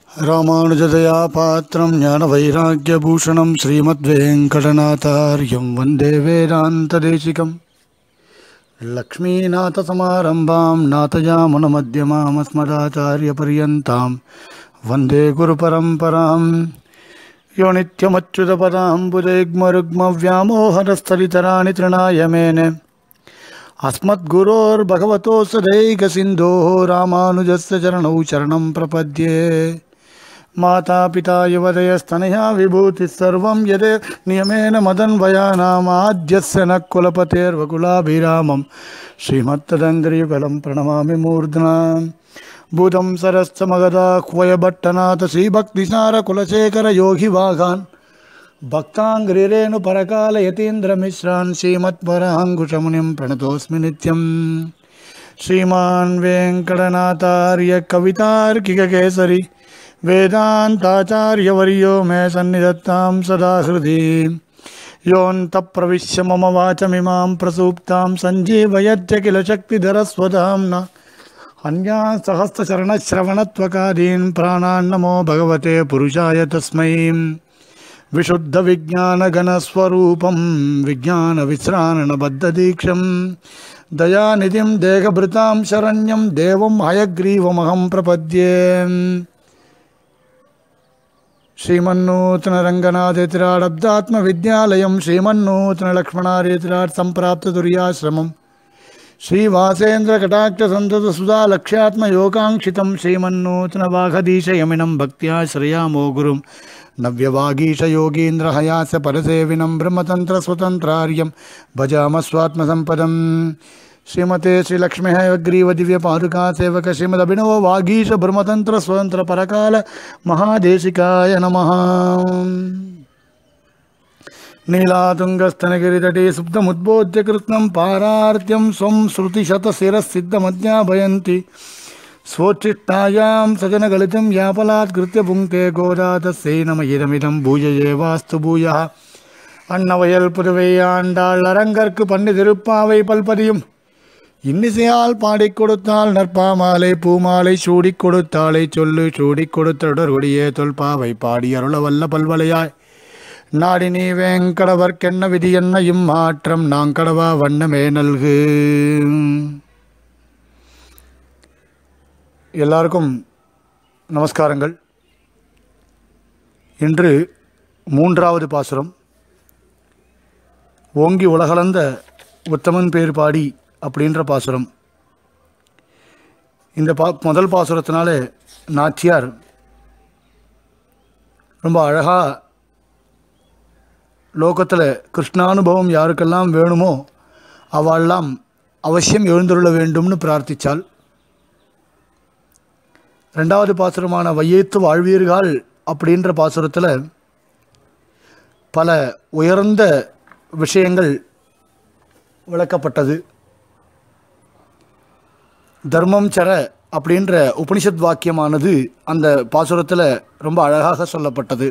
ராமானுஜதயா பாத்திரம் ஞானவைராக்கியபூஷணம் ஸ்ரீமத்வேங்கடநாதாரியம் வந்தே வேதாந்ததேசிகம் லக்ஷ்மீநாதசமாரம்பாம் நாதயாமுனமध्यமாமஸ்மदाचार्यपर्यन्तां वन्दे गुरुपरम्पराम् यो नित्यमच्युतपदाम्बुजैग्मरुग्मव्यामोहरस्थलितराणि तृणाय मेने अस्मद्गुरोर्भगवतोऽस्य दैकसिन्धोः रामानुजस्य चरणौ शरणं प्रपद्ये मातापिता युवदयस्तनया विभूतिः सर्वं यदे नियमेन मदन्वयानामाद्यस्य न कुलपतेर्वकुलाभिरामं श्रीमत्तदङ्ग्रियुगलं प्रणमामि मूर्ध्ना भूतं सरश्च मगदाह्वयभट्टनाथ श्रीभक्तिसारकुलशेखरयोगिवाघान् भक्ताङ्ग्रिरेणु परकालयतीन्द्रमिश्रान् श्रीमत्पराङ्कुशमुनिं प्रणतोऽस्मि नित्यम् श्रीमान् वेङ्कटनाथार्य कवितार्किककेसरी वेदान्ताचार्यवर्यो मे सन्निधत्तां सदा हृदि योऽन्तप्रविश्य मम वाचमिमां प्रसूप्तां सञ्जीवयत्य किल शक्तिधरस्वधाम्ना अन्या सहस्रचरणश्रवणत्वकादीन् प्राणान्नमो भगवते पुरुषाय तस्मै विशुद्धविज्ञानगणस्वरूपं विज्ञानविश्राणबद्धदीक्षं दयानिधिं देहभृतां शरण्यं देवं हयग्रीवमहं प्रपद्ये श्रीमन्नूतनरङ्गनाथेतिराडब्दात्मविद्यालयं श्रीमन्नूतनलक्ष्मणारेतिराट् सम्प्राप्तदुर्याश्रमम् श्रीवासेन्द्रकटाक्षसन्ततसुधालक्ष्यात्मयोगाङ्क्षितं श्रीमन्नूतनवाघधीशयमिनं भक्त्या श्रयामो गुरुं नव्यवागीशयोगीन्द्रहयास्य परसेविनं ब्रह्मतन्त्रस्वतन्त्रार्यं भजामस्वात्मसम्पदम् श्रीमते श्रीलक्ष्मीः ग्रीवदिव्यपादुका सेवक श्रीमदभिनवो वागीश ब्रह्मतन्त्रस्वतन्त्रपरकाल महादेशिकाय नमः नीलातुङ्गस्तनगिरितटे सुप्तमुद्बोध्य कृत्स्नं पारार्त्यं स्वं श्रुतिशतशिरःसिद्धमध्याभयन्ति स्वोच्छिष्टायां सजनगलितं यापलात्कृत्य पुङ्क्ते गोदातस्यै नम இதமிதம் பூஜ ஏவாஸ்து பூயா அன்னவயல் புதுவை ஆண்டாள் அரங்கற்கு பண்ணி திருப்பாவை பல்பதியும் இன்னிசையால் பாடிக் கொடுத்தாள் நற்பாமாலை பூமாலை சூடிக் கொடுத்தாளை சொல்லு சூடிக் கொடுத்தொடர்படியே தொல்பாவை பாடி அருள வல்ல பல்வலையாய் நாடி நீ வேங்கடவர்க்கென்ன விதி என்ன இம்மாற்றம் நாங்கடவா வண்ணமே நல்கு எல்லாருக்கும் நமஸ்காரங்கள் இன்று மூன்றாவது பாசுரம் ஓங்கி உலகளந்த உத்தமன் பேர் பாடி அப்படின்ற பாசுரம் இந்த பா முதல் பாசுரத்தினால நாச்சியார் ரொம்ப அழகாக லோகத்தில் கிருஷ்ணானுபவம் யாருக்கெல்லாம் வேணுமோ அவெல்லாம் அவசியம் எழுந்துள்ள வேண்டும்னு பிரார்த்தித்தாள் ரெண்டாவது பாசுரமான வையேத்து வாழ்வீர்கள் அப்படின்ற பாசுரத்தில் பல உயர்ந்த விஷயங்கள் விளக்கப்பட்டது தர்மம் சர அப்படின்ற உபனிஷத் வாக்கியமானது அந்த பாசுரத்தில் ரொம்ப அழகாக சொல்லப்பட்டது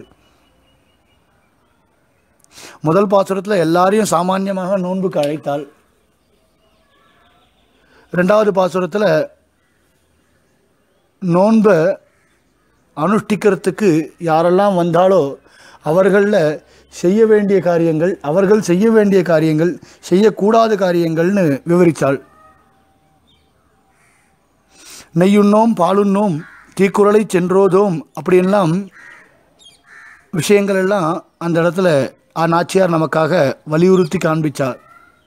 முதல் பாசுரத்தில் எல்லாரையும் சாமானியமாக நோன்புக்கு அழைத்தாள் ரெண்டாவது பாசுரத்தில் நோன்பை அனுஷ்டிக்கிறதுக்கு யாரெல்லாம் வந்தாலோ அவர்களில் செய்ய வேண்டிய காரியங்கள் அவர்கள் செய்ய வேண்டிய காரியங்கள் செய்யக்கூடாத காரியங்கள்னு விவரித்தாள் நெய்யுண்ணோம் பாலுண்ணோம் தீக்குறளை சென்றோதோம் அப்படின்லாம் விஷயங்கள் எல்லாம் அந்த இடத்துல ஆ நாச்சியார் நமக்காக வலியுறுத்தி காண்பிச்சார்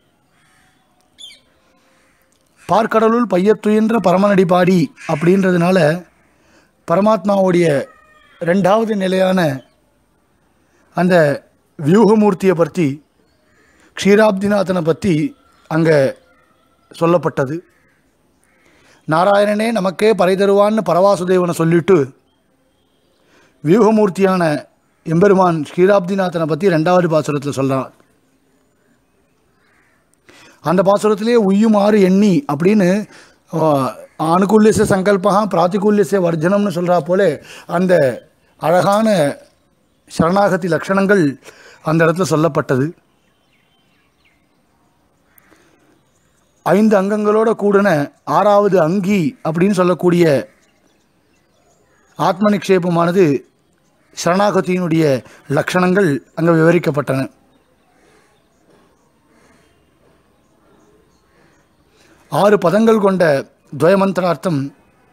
பார்க்கடலுள் பையத்துயின்ற பரமநடி பாடி அப்படின்றதுனால பரமாத்மாவுடைய ரெண்டாவது நிலையான அந்த வியூகமூர்த்தியை பற்றி க்ஷீராப்திநாதனை பற்றி அங்கே சொல்லப்பட்டது நாராயணனே நமக்கே பறை தருவான்னு பரவாசுதேவனை சொல்லிட்டு வியூகமூர்த்தியான எம்பெருமான் ஸ்ரீராப்திநாதனை பற்றி ரெண்டாவது பாசுரத்தில் சொல்கிறான் அந்த பாசுரத்திலே உய்யுமாறு எண்ணி அப்படின்னு அனுகூல்யச சங்கல்பா பிராத்திகூல்யச வர்ஜனம்னு சொல்கிறா போல அந்த அழகான சரணாகதி லட்சணங்கள் அந்த இடத்துல சொல்லப்பட்டது ஐந்து அங்கங்களோட கூடின ஆறாவது அங்கி அப்படின்னு சொல்லக்கூடிய ஆத்ம நிக்ஷேபமானது சரணாகதியினுடைய லட்சணங்கள் அங்கே விவரிக்கப்பட்டன ஆறு பதங்கள் கொண்ட துவயமந்திரார்த்தம்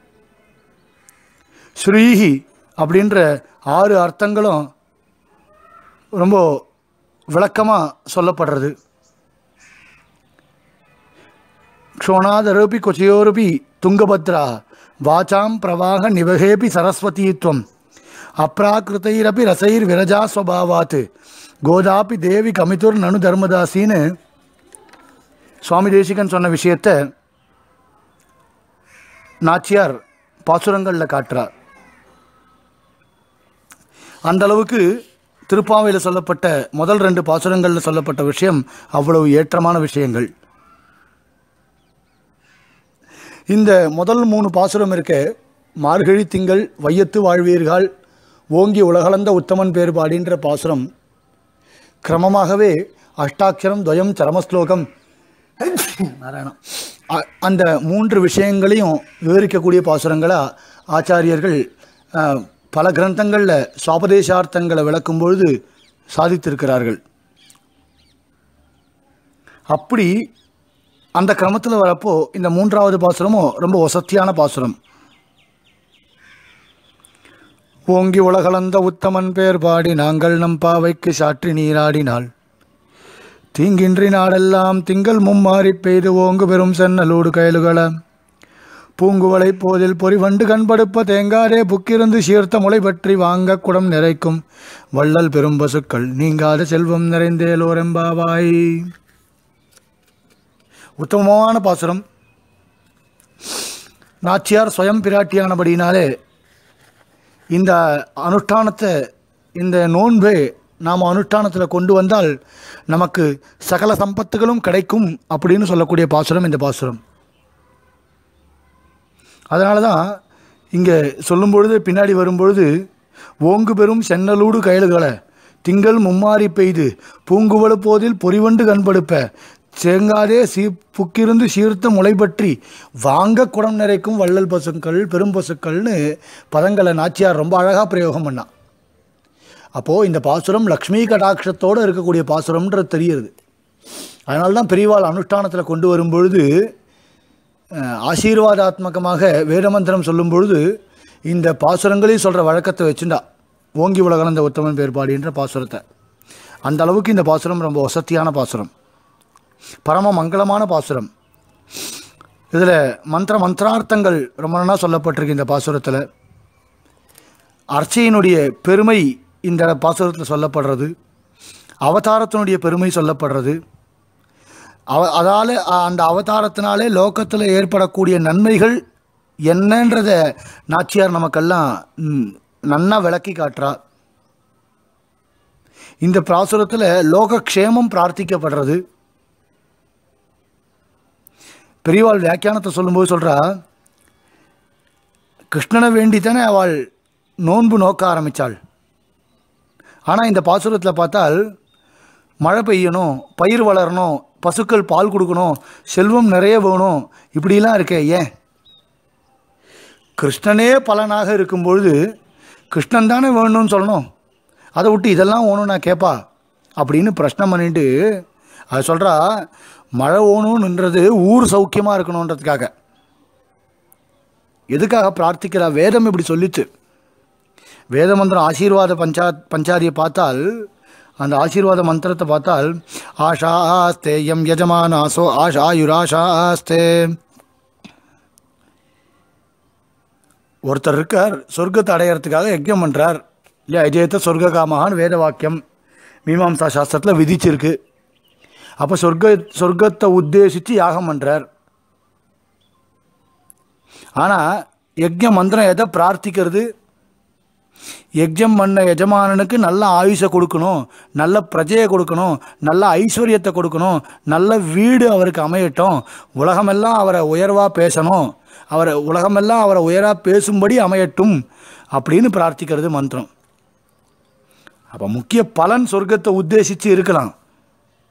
ஸ்ரீஹி அப்படின்ற ஆறு அர்த்தங்களும் ரொம்ப விளக்கமாக சொல்லப்படுறது க்ஷோணாதரோபி கொச்சையோரபி துங்கபத்ரா வாசாம் பிரவாக நிவகேபி சரஸ்வதீத்வம் அப்ராக்கிருத்தைரபி ரசைர் விரஜா ஸ்வபாவாத் கோதாபி தேவி கமிதுர் நனு தர்மதாசின்னு சுவாமி தேசிகன் சொன்ன விஷயத்தை நாச்சியார் பாசுரங்களில் காட்டுறார் அந்த அளவுக்கு திருப்பாவையில் சொல்லப்பட்ட முதல் ரெண்டு பாசுரங்களில் சொல்லப்பட்ட விஷயம் அவ்வளவு ஏற்றமான விஷயங்கள் இந்த முதல் மூணு பாசுரம் இருக்க மார்கழி திங்கள் வையத்து வாழ்வீர்கள் ஓங்கி உலகளந்த உத்தமன் பேர் பாடின்ற பாசுரம் கிரமமாகவே அஷ்டாட்சரம் துவயம் சரமஸ்லோகம் நாராயணம் அ- அந்த மூன்று விஷயங்களையும் விவரிக்கக்கூடிய பாசுரங்களா ஆச்சாரியர்கள் அஹ், பல கிரந்தங்களில் சுவாபதேசார்த்தங்களை விளக்கும் பொழுது சாதித்திருக்கிறார்கள் அப்படி அந்த கிரமத்தில் வரப்போ இந்த மூன்றாவது பாசுரமும் ரொம்ப வசத்தியான பாசுரம் ஓங்கி உலகளந்த உத்தமன் பேர் பாடி நாங்கள் நம் பாவைக்கு சாற்றி நீராடினாள் தீங்கின்றி நாடெல்லாம் திங்கள் மும்மாறி பெய்து ஓங்கு பெரும் சென்னலோடு கயலுகள பூங்குவளை போதில் பொறிவண்டு கண்படுப்ப தேங்காரே புக்கிருந்து சீர்த்த முளை பற்றி வாங்க குடம் நிறைக்கும் வள்ளல் பெரும் பசுக்கள் நீங்காத செல்வம் நிறைந்தேலோரெம்பாவாய் உத்தமமான பாசுரம் நாச்சியார் சுயம் பிராட்டியானபடினாலே இந்த அனுஷ்டானத்தை இந்த நோன்பை நாம் அனுஷ்டானத்தில் கொண்டு வந்தால் நமக்கு சகல சம்பத்துகளும் கிடைக்கும் அப்படின்னு சொல்லக்கூடிய பாசுரம் இந்த பாசுரம் அதனால தான் இங்கே சொல்லும் பொழுது பின்னாடி வரும்பொழுது ஓங்கு பெரும் சென்னலூடு கயலுகளை திங்கள் மும்மாரி பெய்து பூங்குவல போதில் பொறிவண்டு கண்படுப்ப தேங்காதே சீ புக்கிருந்து சீர்த்த முளை பற்றி வாங்க குடம் நிறைக்கும் வள்ளல் பசுக்கள் பெரும் பசுக்கள்னு பதங்களை நாச்சியார் ரொம்ப அழகாக பிரயோகம் பண்ணான் அப்போது இந்த பாசுரம் லக்ஷ்மி கடாட்சத்தோடு இருக்கக்கூடிய பாசுரம்ன்றது தெரியுது அதனால தான் பெரியவாள் அனுஷ்டானத்தில் கொண்டு வரும்பொழுது அஹ், ஆசீர்வாதாத்மகமாக வேதமந்திரம் சொல்லும் பொழுது இந்த பாசுரங்களையும் சொல்கிற வழக்கத்தை வச்சுண்டா ஓங்கி உலகளந்த உத்தமன் பேர்பாடின்ற பாசுரத்தை அந்த அளவுக்கு இந்த பாசுரம் ரொம்ப வசத்தியான பாசுரம் பரம மங்களமான பாசுரம் இதில் மந்திர மந்திரார்த்தங்கள் ரொம்ப நல்லா சொல்லப்பட்டிருக்கு இந்த பாசுரத்தில் அர்ச்சையினுடைய பெருமை இந்த பாசுரத்தில் சொல்லப்படுறது அவதாரத்தினுடைய பெருமை சொல்லப்படுறது அவ அதால் அந்த அவதாரத்தினாலே லோகத்தில் ஏற்படக்கூடிய நன்மைகள் என்னன்றத நாச்சியார் நமக்கெல்லாம் ம், நன்னா விளக்கி காட்டுறா இந்த பாசுரத்தில் லோகக்ஷேமம் பிரார்த்திக்கப்படுறது பெரியவாள் வியாக்கியானத்தை சொல்லும்போது சொல்கிறா கிருஷ்ணனை வேண்டித்தானே அவள் நோன்பு நோக்க ஆரம்பித்தாள் ஆனால் இந்த பாசுரத்தில் பார்த்தால் மழை பெய்யணும் பயிர் வளரணும் பசுக்கள் பால் கொடுக்கணும் செல்வம் நிறைய வேணும் இப்படிலாம் இருக்கே ஏன் கிருஷ்ணனே பலனாக இருக்கும்பொழுது கிருஷ்ணன் தானே வேணும்னு சொல்லணும் அதை விட்டு இதெல்லாம் வேணும் நான் கேட்பா அப்படின்னு பிரச்சனை பண்ணிட்டு அது சொல்கிறா மழை ஓணுன்றது ஊர் சௌக்கியமாக இருக்கணுன்றதுக்காக எதுக்காக பிரார்த்திக்கிறா வேதம் இப்படி சொல்லிச்சு வேத மந்திரம் ஆசீர்வாத பஞ்சா பஞ்சாதியை பார்த்தால் அந்த ஆசீர்வாத மந்திரத்தை பார்த்தால் ஆஷா ஆஸ்தே எம் யஜமானாசோ ஆஷா ஆயுராஷா ஆஸ்தே ஒருத்தர் இருக்கார் சொர்க்கத்தை அடையறதுக்காக யஜ்யம் பண்ணுறார் இல்லையா அஜயத்த சொர்க்க காமகான்னு வேத வாக்கியம் மீமாம்சா சாஸ்திரத்தில் விதிச்சிருக்கு அப்போ சொர்க்க சொர்க்கத்தை உத்தேசித்து யாகம் பண்ணுறார் ஆனால் யஜ்ய மந்திரம் எதை பிரார்த்திக்கிறது யஜ்யம் பண்ண எஜமானனுக்கு நல்ல ஆயுஷை கொடுக்கணும் நல்ல பிரஜையை கொடுக்கணும் நல்ல ஐஸ்வர்யத்தை கொடுக்கணும் நல்ல வீடு அவருக்கு அமையட்டும் உலகமெல்லாம் அவரை உயர்வாக பேசணும் அவரை உலகமெல்லாம் அவரை உயராக பேசும்படி அமையட்டும் அப்படின்னு பிரார்த்திக்கிறது மந்திரம் அப்போ முக்கிய பலன் சொர்க்கத்தை உத்தேசித்து இருக்கலாம்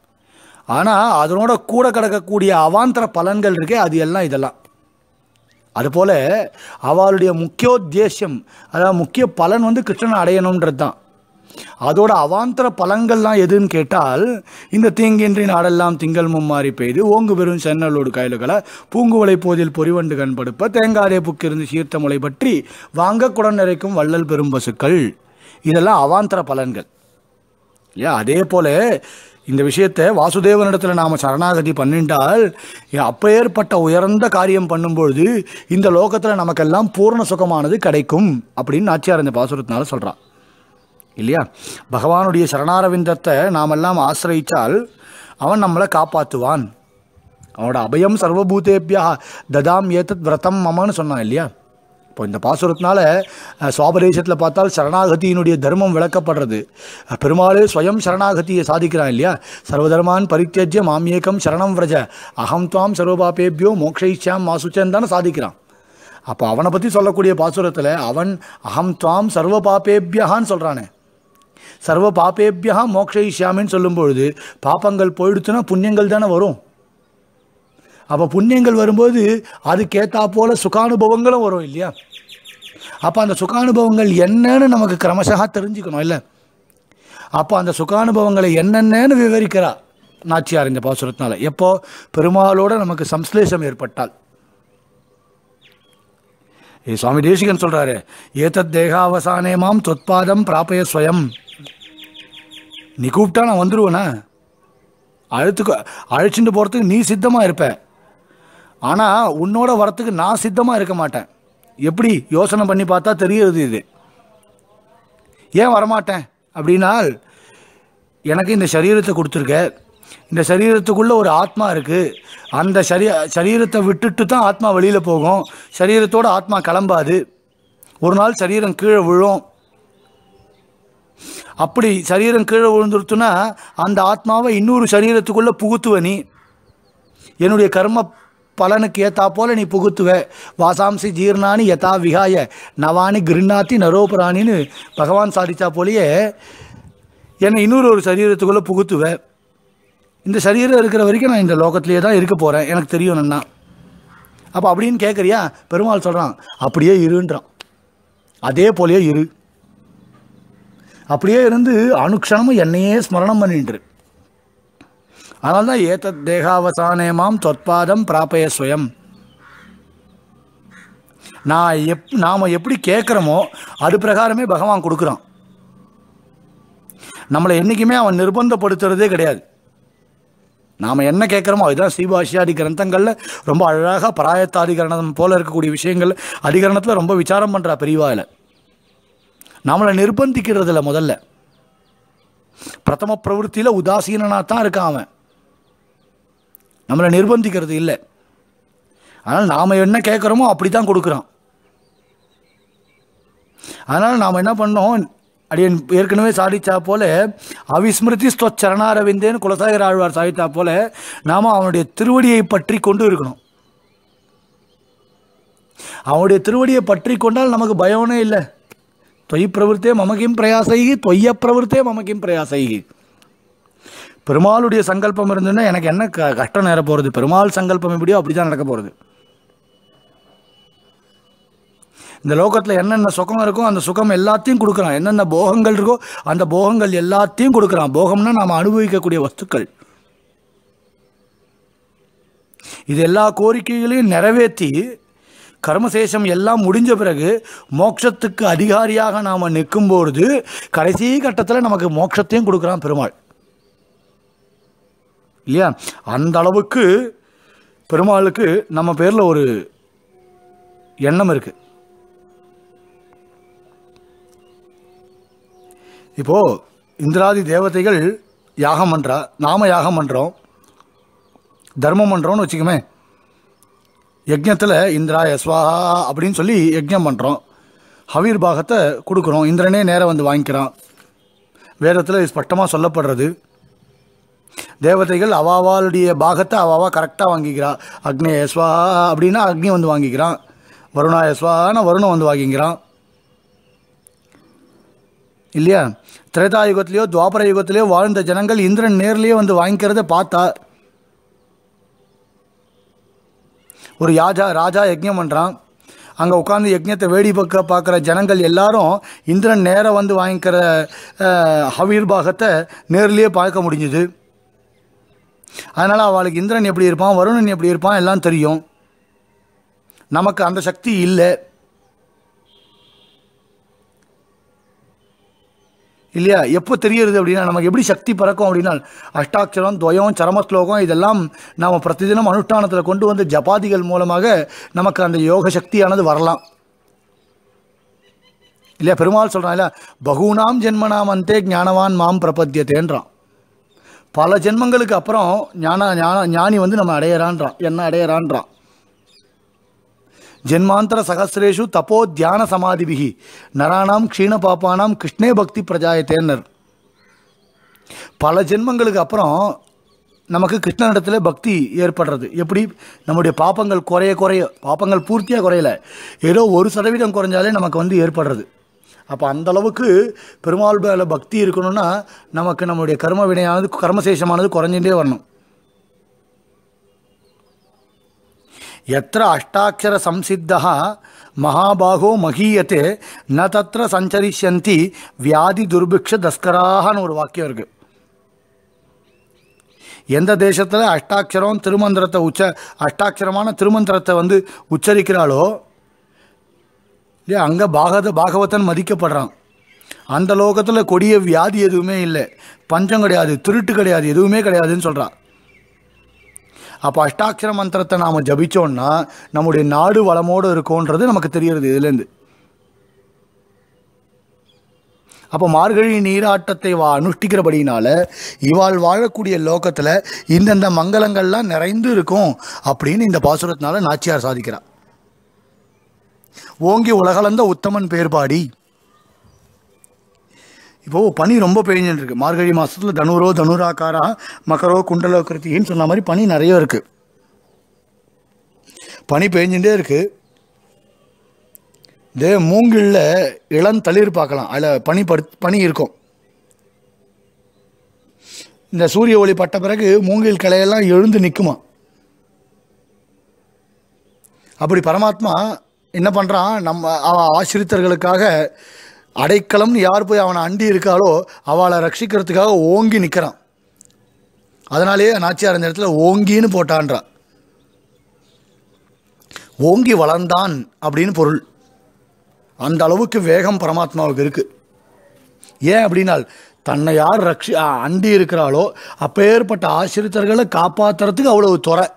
ஆனால் அதனோட கூட கிடக்கக்கூடிய அவாந்தர பலன்கள் இருக்கே அது எல்லாம் இதெல்லாம் அதுபோல் அவளுடைய முக்கியோத்தேசியம் அதாவது முக்கிய பலன் வந்து கிருஷ்ணனை அடையணுன்றது தான் அதோட அவாந்தர பலன்கள்லாம் எதுன்னு கேட்டால் இந்த தீங்கின்றி நாடெல்லாம் திங்கள் மும்மாறி பெய்து ஓங்கு பெரும் சென்னலோடு கயலுகளை பூங்குவளை போதில் பொறிவண்டு கண் படுப்ப தேங்காரே புக்கிருந்து சீர்த்த முளை பற்றி வாங்க குடம் நிறைக்கும் வள்ளல் பெரும் பசுக்கள் இதெல்லாம் அவாந்தர பலன்கள் இல்லையா அதே போல இந்த விஷயத்தை வாசுதேவனிடத்தில் நாம் சரணாகதி பண்ணிட்டால் அப்போ ஏற்பட்ட உயர்ந்த காரியம் பண்ணும்பொழுது இந்த லோகத்தில் நமக்கெல்லாம் பூர்ண சுகமானது கிடைக்கும் அப்படின்னு நாச்சியார் இந்த பாசுரத்தினால சொல்கிறான் இல்லையா பகவானுடைய சரணாரவிந்தத்தை நாமெல்லாம் ஆசிரயிச்சால் அவன் நம்மளை காப்பாற்றுவான் அவனோட அபயம் சர்வபூதேபியா ததாம் ஏத்தத் விரதம் மமன்னு சொன்னான் இல்லையா இப்போ இந்த பாசுரத்தினால அஹ், சுவாபதேசத்தில் பார்த்தால் சரணாகதியினுடைய தர்மம் விளக்கப்படுறது அஹ், பெருமாளே ஸ்வயம் சரணாகதியை சாதிக்கிறான் இல்லையா சர்வதர்மான் பரித்தியஜ்ய மாமியேக்கம் சரணம் விரஜ அகம் துவாம் சர்வபாபேபியோ மோக்ஷயிச்சாம் மாசுச்சன் தானே சாதிக்கிறான் அப்போ அவனை பற்றி சொல்லக்கூடிய பாசுரத்தில் அவன் அகம் துவாம் சர்வ பாபேபியகான்னு சொல்கிறானே சர்வ பாபேபியா மோக்ஷயிஷ்யாமின்னு சொல்லும் பொழுது பாப்பங்கள் போயிடுச்சுன்னா புண்ணியங்கள் தானே வரும் அப்போ புண்ணியங்கள் வரும்போது அதுக்கேற்றா போல சுகானுபவங்களும் வரும் இல்லையா அப்போ அந்த சுகானுபவங்கள் என்னன்னு நமக்கு கிரமசகா தெரிஞ்சுக்கணும் இல்லை அப்போ அந்த சுகானுபவங்களை என்னென்னு விவரிக்கிறா நாச்சியார் இந்த பாசுரத்தினால எப்போ பெருமாளோட நமக்கு சம்ஸ்லேஷம் ஏற்பட்டால் ஏ சுவாமி தேசிகன் சொல்றாரு ஏதத் தேகாவசானே மாம் தொத்பாதம் பிராபய ஸ்வயம் நீ கூப்பிட்டா நான் வந்துடுவேனா அழுத்துக்கு அழைச்சிட்டு போகிறதுக்கு நீ சித்தமாக இருப்ப ஆனால் உன்னோட வரத்துக்கு நான் சித்தமாக இருக்க மாட்டேன் எப்படி யோசனை பண்ணி பார்த்தா தெரியுது இது ஏன் வரமாட்டேன் அப்படின்னால் எனக்கு இந்த சரீரத்தை கொடுத்துருக்க இந்த சரீரத்துக்குள்ளே ஒரு ஆத்மா இருக்குது அந்த சரீ சரீரத்தை விட்டுட்டு தான் ஆத்மா வெளியில் போகும் சரீரத்தோட ஆத்மா கிளம்பாது ஒரு நாள் சரீரம் கீழே விழும் அப்படி சரீரம் கீழே விழுந்துருத்துனா அந்த ஆத்மாவை இன்னொரு சரீரத்துக்குள்ளே புகுத்துவ நீ என்னுடைய கர்ம பலனுக்கு ஏத்தா போல நீ புகுத்துவ வாசாம்சி ஜீர்ணானி யதா விகாய நவானி கிருண்ணாத்தி நரோபராணின்னு பகவான் சாதிச்சா போலயே என்னை இன்னொரு ஒரு சரீரத்துக்குள்ளே புகுத்துவ இந்த சரீரம் இருக்கிற வரைக்கும் நான் இந்த லோகத்திலேயே தான் இருக்க போகிறேன் எனக்கு தெரியும் நன்னா அப்போ அப்படின்னு கேட்குறியா பெருமாள் சொல்கிறான் அப்படியே இருன்றான் அதே போலயே இரு அப்படியே இருந்து அனுக்ஷணமும் என்னையே ஸ்மரணம் பண்ணிட்டு அதனால தான் ஏதத் தேகாவசானேமாம் தொற்பாதம் பிராபய ஸ்வயம் நான் எப் நாம் எப்படி கேட்குறோமோ அது பிரகாரமே பகவான் கொடுக்குறான் நம்மளை என்றைக்குமே அவன் நிர்பந்தப்படுத்துறதே கிடையாது நாம் என்ன கேட்குறோமோ அதுதான் ஸ்ரீபாஷ்யாதி கிரந்தங்களில் ரொம்ப அழகாக பராயத்தாதிகரணம் போல இருக்கக்கூடிய விஷயங்கள் அதிகரணத்தில் ரொம்ப விசாரம் பண்ணுறா பெரியவாயில் நம்மளை நிர்பந்திக்கிறதில்ல முதல்ல பிரதம பிரவருத்தியில் உதாசீனனாக தான் இருக்கான் அவன் நம்மளை நிர்பந்திக்கிறது இல்லை அதனால் நாம் என்ன கேட்குறோமோ அப்படி தான் கொடுக்குறான் அதனால் நாம் என்ன பண்ணோம் அடியன் ஏற்கனவே சாதிச்சா போல அவிஸ்மிருதி ஸ்வச்சரணாரவிந்தேன்னு குலசாகர ஆழ்வார் சாதித்தா போல நாம் அவனுடைய திருவடியை பற்றி கொண்டு இருக்கணும் அவனுடைய திருவடியை பற்றி கொண்டால் நமக்கு பயமே இல்லை தொய் பிரவருத்தே மமகிம் பிரயாசைகி தொய்ய பிரவருத்தே மமகிம் பிரயாசைகி பெருமாளுடைய சங்கல்பம் இருந்ததுன்னா எனக்கு என்ன க கஷ்டம் நேர போகிறது பெருமாள் சங்கல்பம் எப்படியோ அப்படி தான் நடக்க போகிறது இந்த லோகத்தில் என்னென்ன சுகம் இருக்கோ அந்த சுகம் எல்லாத்தையும் கொடுக்குறான் என்னென்ன போகங்கள் இருக்கோ அந்த போகங்கள் எல்லாத்தையும் கொடுக்குறான் போகம்னா நாம் அனுபவிக்கக்கூடிய வஸ்துக்கள் இது எல்லா கோரிக்கைகளையும் நிறைவேற்றி கர்மசேஷம் எல்லாம் முடிஞ்ச பிறகு மோட்சத்துக்கு அதிகாரியாக நாம் நிற்கும்பொழுது கடைசி கட்டத்தில் நமக்கு மோட்சத்தையும் கொடுக்குறான் பெருமாள் இல்லையா அந்த அளவுக்கு பெருமாளுக்கு நம்ம பேரில் ஒரு எண்ணம் இருக்கு இப்போ இந்திராதி தேவதைகள் யாகம் பண்ணுறா நாம யாகம் பண்ணுறோம் தர்மம் பண்ணுறோம்னு வச்சுக்கோமே யஜ்ஞத்தில் இந்திராய ஸ்வாஹா அப்படின்னு சொல்லி யஜ்ஞம் பண்ணுறோம் ஹவீர் பாகத்தை கொடுக்குறோம் இந்திரனே நேரம் வந்து வாங்கிக்கிறான் வேதத்தில் இது ஸ்பஷ்டமாக சொல்லப்படுறது தேவதைகள் அவாவாளுடைய பாகத்தை அவாவா கரெக்டாக வாங்கிக்கிறா அக்னேய ஸ்வாஹா அப்படின்னா அக்னி வந்து வாங்கிக்கிறான் வருணாய ஸ்வாஹான வருணம் வந்து வாங்கிக்கிறான் இல்லையா திரேதா யுகத்திலேயோ துவாபர யுகத்திலேயோ வாழ்ந்த ஜனங்கள் இந்திரன் நேர்லேயே வந்து வாங்கிக்கிறத பார்த்தா ஒரு யாஜா ராஜா யஜ்ஞம் பண்ணுறான் அங்கே உட்காந்து யஜ்ஞத்தை வேடி பார்க்க பார்க்குற ஜனங்கள் எல்லாரும் இந்திரன் நேராக வந்து வாங்கிக்கிற அஹ், ஹவீர் பாகத்தை நேர்லேயே பார்க்க முடிஞ்சுது அதனால் அவளுக்கு இந்திரன் எப்படி இருப்பான் வருணன் எப்படி இருப்பான் எல்லாம் தெரியும் நமக்கு அந்த சக்தி இல்லை இல்லையா எப்போ தெரியறது அப்படின்னா நமக்கு எப்படி சக்தி பிறக்கும் அப்படின்னா அஷ்டாட்சரம் துவயம் சரமஸ்லோகம் இதெல்லாம் நாம் பிரதிதினம் அனுஷ்டானத்தில் கொண்டு வந்து ஜபாதிகள் மூலமாக நமக்கு அந்த யோக சக்தியானது வரலாம் இல்லையா பெருமாள் சொல்கிறான் இல்லையா பகுனாம் ஜென்மனாம் அந்தே ஞானவான் மாம் பிரபத்தியத்தேன்றான் பல ஜென்மங்களுக்கு அப்புறம் ஞான ஞான ஞானி வந்து நம்ம அடையறான்றான் என்ன அடையறான்றான் ஜென்மாந்தர சகசிரேஷு தப்போ தியான சமாதிபிகி நராணாம் க்ஷீண பாப்பானாம் கிருஷ்ணே பக்தி பிரஜாயத்தேன்னர் பல ஜென்மங்களுக்கு அப்புறம் நமக்கு கிருஷ்ணனிடத்தில் பக்தி ஏற்படுறது எப்படி நம்முடைய பாப்பங்கள் குறைய குறைய பாப்பங்கள் பூர்த்தியாக குறையல ஏதோ ஒரு சதவீதம் குறைஞ்சாலே நமக்கு வந்து ஏற்படுறது அப்போ அந்த அளவுக்கு பெருமாள் மேல பக்தி இருக்கணும்னா நமக்கு நம்முடைய கர்ம வினையானது கர்மசேஷமானது குறைஞ்சிட்டே வரணும் எத்திர அஷ்டாட்சர சம்சித்தா மகாபாகோ மகீயத்தே ந தத்திர சஞ்சரிஷ்யந்தி வியாதி துர்பிக்ஷ தஸ்கராகனு ஒரு வாக்கியம் இருக்கு எந்த தேசத்தில் அஷ்டாட்சரம் திருமந்திரத்தை உச்ச அஷ்டாட்சரமான திருமந்திரத்தை வந்து உச்சரிக்கிறாளோ இல்லையா அங்கே பாகத பாகவதன் மதிக்கப்படுறான் அந்த லோகத்தில் கொடிய வியாதி எதுவுமே இல்லை பஞ்சம் கிடையாது திருட்டு கிடையாது எதுவுமே கிடையாதுன்னு சொல்கிறான் அப்போ அஷ்டாட்சர மந்திரத்தை நாம் ஜபிச்சோம்னா நம்முடைய நாடு வளமோடு இருக்கும்ன்றது நமக்கு தெரியறது இதுலேருந்து அப்போ மார்கழி நீராட்டத்தை வா அனுஷ்டிக்கிறபடினால இவாள் வாழக்கூடிய லோகத்தில் இந்தந்த மங்களங்கள்லாம் நிறைந்து இருக்கும் அப்படின்னு இந்த பாசுரத்தினால நாச்சியார் சாதிக்கிறார் ஓங்கி உலகளந்த உத்தமன் பேர் பாடி இப்போ பனி ரொம்ப பெய்ஞ்சுட்டு இருக்கு மார்கழி மாசத்துல தனுரோ தனுராக்காரா மகரோ குண்டலோ கிருத்தின்னு சொன்ன மாதிரி பனி நிறைய இருக்கு பனி பெய்ஞ்சுட்டே இருக்கு இதே மூங்கில்ல இளந்தளிர் பார்க்கலாம் அதில் பனி படு பனி இருக்கும் இந்த சூரிய ஒளி பட்ட பிறகு மூங்கில் கிளையெல்லாம் எழுந்து நிற்குமா அப்படி பரமாத்மா என்ன பண்ணுறான் நம்ம அவன் ஆசிரித்தர்களுக்காக அடைக்கலம்னு யார் போய் அவனை அண்டி இருக்காளோ அவளை ரட்சிக்கிறதுக்காக ஓங்கி நிற்கிறான் அதனாலேயே நாச்சியார் இந்த இடத்துல ஓங்கின்னு போட்டான்றான் ஓங்கி வளர்ந்தான் அப்படின்னு பொருள் அந்த அளவுக்கு வேகம் பரமாத்மாவுக்கு இருக்கு ஏன் அப்படின்னால் தன்னை யார் ரக்ஷி அ, அண்டி இருக்கிறாளோ அப்பேற்பட்ட ஆசிரித்தர்களை காப்பாத்துறதுக்கு அவ்வளவு துறை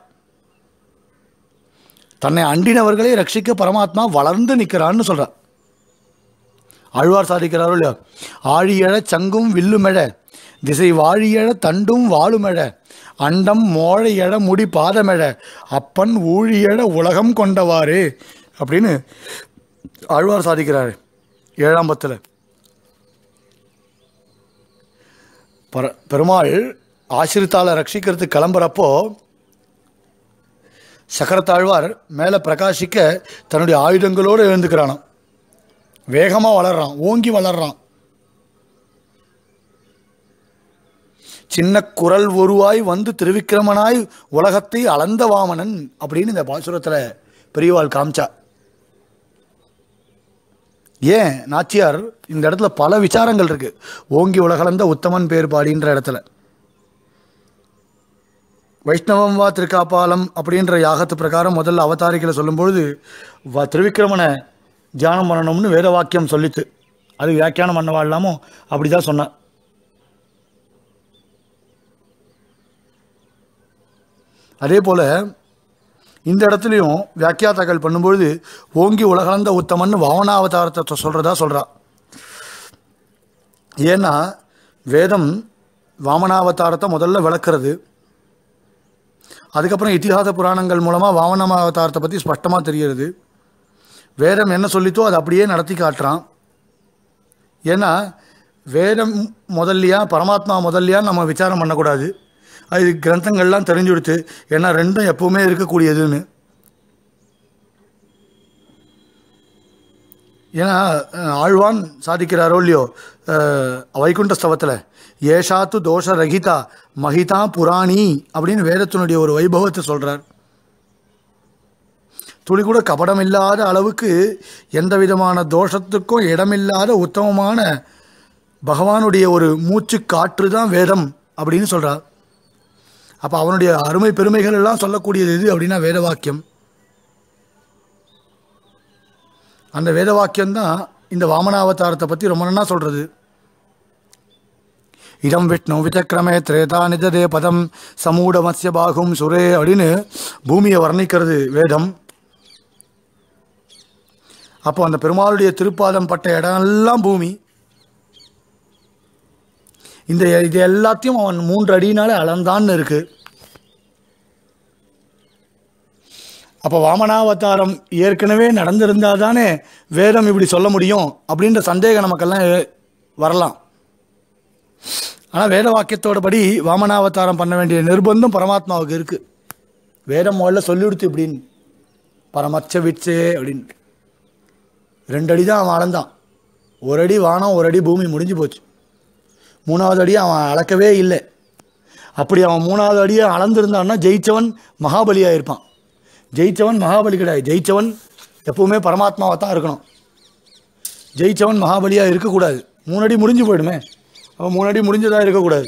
தன்னை அண்டினவர்களை ரட்சிக்க பரமாத்மா வளர்ந்து நிற்கிறான்னு சொல்கிறார் ஆழ்வார் சாதிக்கிறாரோ இல்லையா ஆழியழ சங்கும் வில்லுமெழ திசை வாழியழ தண்டும் வாழுமெழ அண்டம் மோழையழ முடி பாதமெழ அப்பன் ஊழியழ உலகம் கொண்டவாறு அப்படின்னு ஆழ்வார் சாதிக்கிறாரு ஏழாம் பத்தில் பர பெருமாள் ஆசிரித்தாளை ரட்சிக்கிறதுக்கு கிளம்புறப்போ சக்கரத்தாழ்வார் மேலே பிரகாசிக்க தன்னுடைய ஆயுதங்களோடு எழுந்துக்கிறானாம் வேகமாக வளர்றான் ஓங்கி வளர்றான் சின்ன குரல் ஒருவாய் வந்து திருவிக்கிரமனாய் உலகத்தை அளந்த வாமனன் அப்படின்னு இந்த பாசுரத்தில் பெரியவாள் காமிச்சா ஏன் நாச்சியார் இந்த இடத்துல பல விசாரங்கள் இருக்கு ஓங்கி உலகளந்த உத்தமன் பேர் பாடின்ற இடத்துல வைஷ்ணவம் வா திருக்காப்பாலம் அப்படின்ற யாகத்து பிரகாரம் முதல்ல அவதாரிகளை சொல்லும்பொழுது வ திருவிக்கிரமனை தியானம் பண்ணணும்னு வேத வாக்கியம் சொல்லித்து அது வியாக்கியானம் பண்ணவா இல்லாமோ அப்படி தான் சொன்னான் அதே போல் இந்த இடத்துலையும் வியாக்கியாத்தாக்கள் பண்ணும்பொழுது ஓங்கி உலகளந்த உத்தமன் வாவனாவதாரத்தை சொல்கிறதா சொல்கிறா ஏன்னா வேதம் வாமனாவதாரத்தை முதல்ல விளக்குறது அதுக்கப்புறம் இதிகாச புராணங்கள் மூலமாக வாமனாவதாரத்தை பற்றி ஸ்பஷ்டமாக தெரிகிறது வேதம் என்ன சொல்லித்தோ அதை அப்படியே நடத்தி காட்டுறான் ஏன்னா வேதம் முதல்லையா பரமாத்மா முதல்லையா நம்ம விசாரம் பண்ணக்கூடாது அது கிரந்தங்கள்லாம் தெரிஞ்சு கொடுத்து ஏன்னா ரெண்டும் எப்பவுமே இருக்கக்கூடியதுன்னு ஏன்னா அஹ், ஆழ்வான் சாதிக்கிறாரோ இல்லையோ அஹ், வைகுண்ட ஸ்தவத்தில் ஏஷாத்து தோஷ ரகிதா மகிதா புராணி அப்படின்னு வேதத்தினுடைய ஒரு வைபவத்தை சொல்கிறார் துளி கூட கபடம் இல்லாத அளவுக்கு எந்த விதமான தோஷத்துக்கும் இடமில்லாத உத்தமமான பகவானுடைய ஒரு மூச்சு காற்று தான் வேதம் அப்படின்னு சொல்கிறார் அப்போ அவனுடைய அருமை பெருமைகள் எல்லாம் சொல்லக்கூடியது எது அப்படின்னா வேத வாக்கியம் அந்த வேத வாக்கியம் தான் இந்த வாமனாவதாரத்தை பற்றி ரொம்ப நன்னா சொல்கிறது இதம் விஷ்ணு விசக்கிரமே திரேதா நிஜதே பதம் சமூடமஸ்ய பாகும் சுரே அப்படின்னு பூமியை வர்ணிக்கிறது வேதம் அப்போ அந்த பெருமாளுடைய திருப்பாதம் பட்ட இடமெல்லாம் பூமி இந்த இது எல்லாத்தையும் அவன் மூன்று அடினாலே அளந்தான்னு இருக்கு அப்போ வாமனாவதாரம் ஏற்கனவே நடந்திருந்தால் தானே வேதம் இப்படி சொல்ல முடியும் அப்படின்ற சந்தேகம் நமக்கெல்லாம் எ- வரலாம் ஆனால் வேத வாக்கியத்தோட படி வாமனாவதாரம் பண்ண வேண்டிய நிர்பந்தம் பரமாத்மாவுக்கு இருக்குது வேதம் முதல்ல சொல்லிவிடுத்து இப்படின்னு பரமச்ச விட்சே அப்படின்னு ரெண்டு அடி தான் அவன் அளந்தான் ஒரு அடி வானம் ஒரு அடி பூமி முடிஞ்சு போச்சு மூணாவது அடியை அவன் அளக்கவே இல்லை அப்படி அவன் மூணாவது அடியை அளந்திருந்தான்னா ஜெயிச்சவன் மகாபலியாக இருப்பான் ஜெயிச்சவன் மகாபலி கிடையாது ஜெயிச்சவன் எப்பவுமே பரமாத்மாவாக தான் இருக்கணும் ஜெயிச்சவன் மகாபலியாக இருக்கக்கூடாது மூணு அடி முடிஞ்சு போயிடுமே அவன் மூணு அடி முடிஞ்சதாக இருக்கக்கூடாது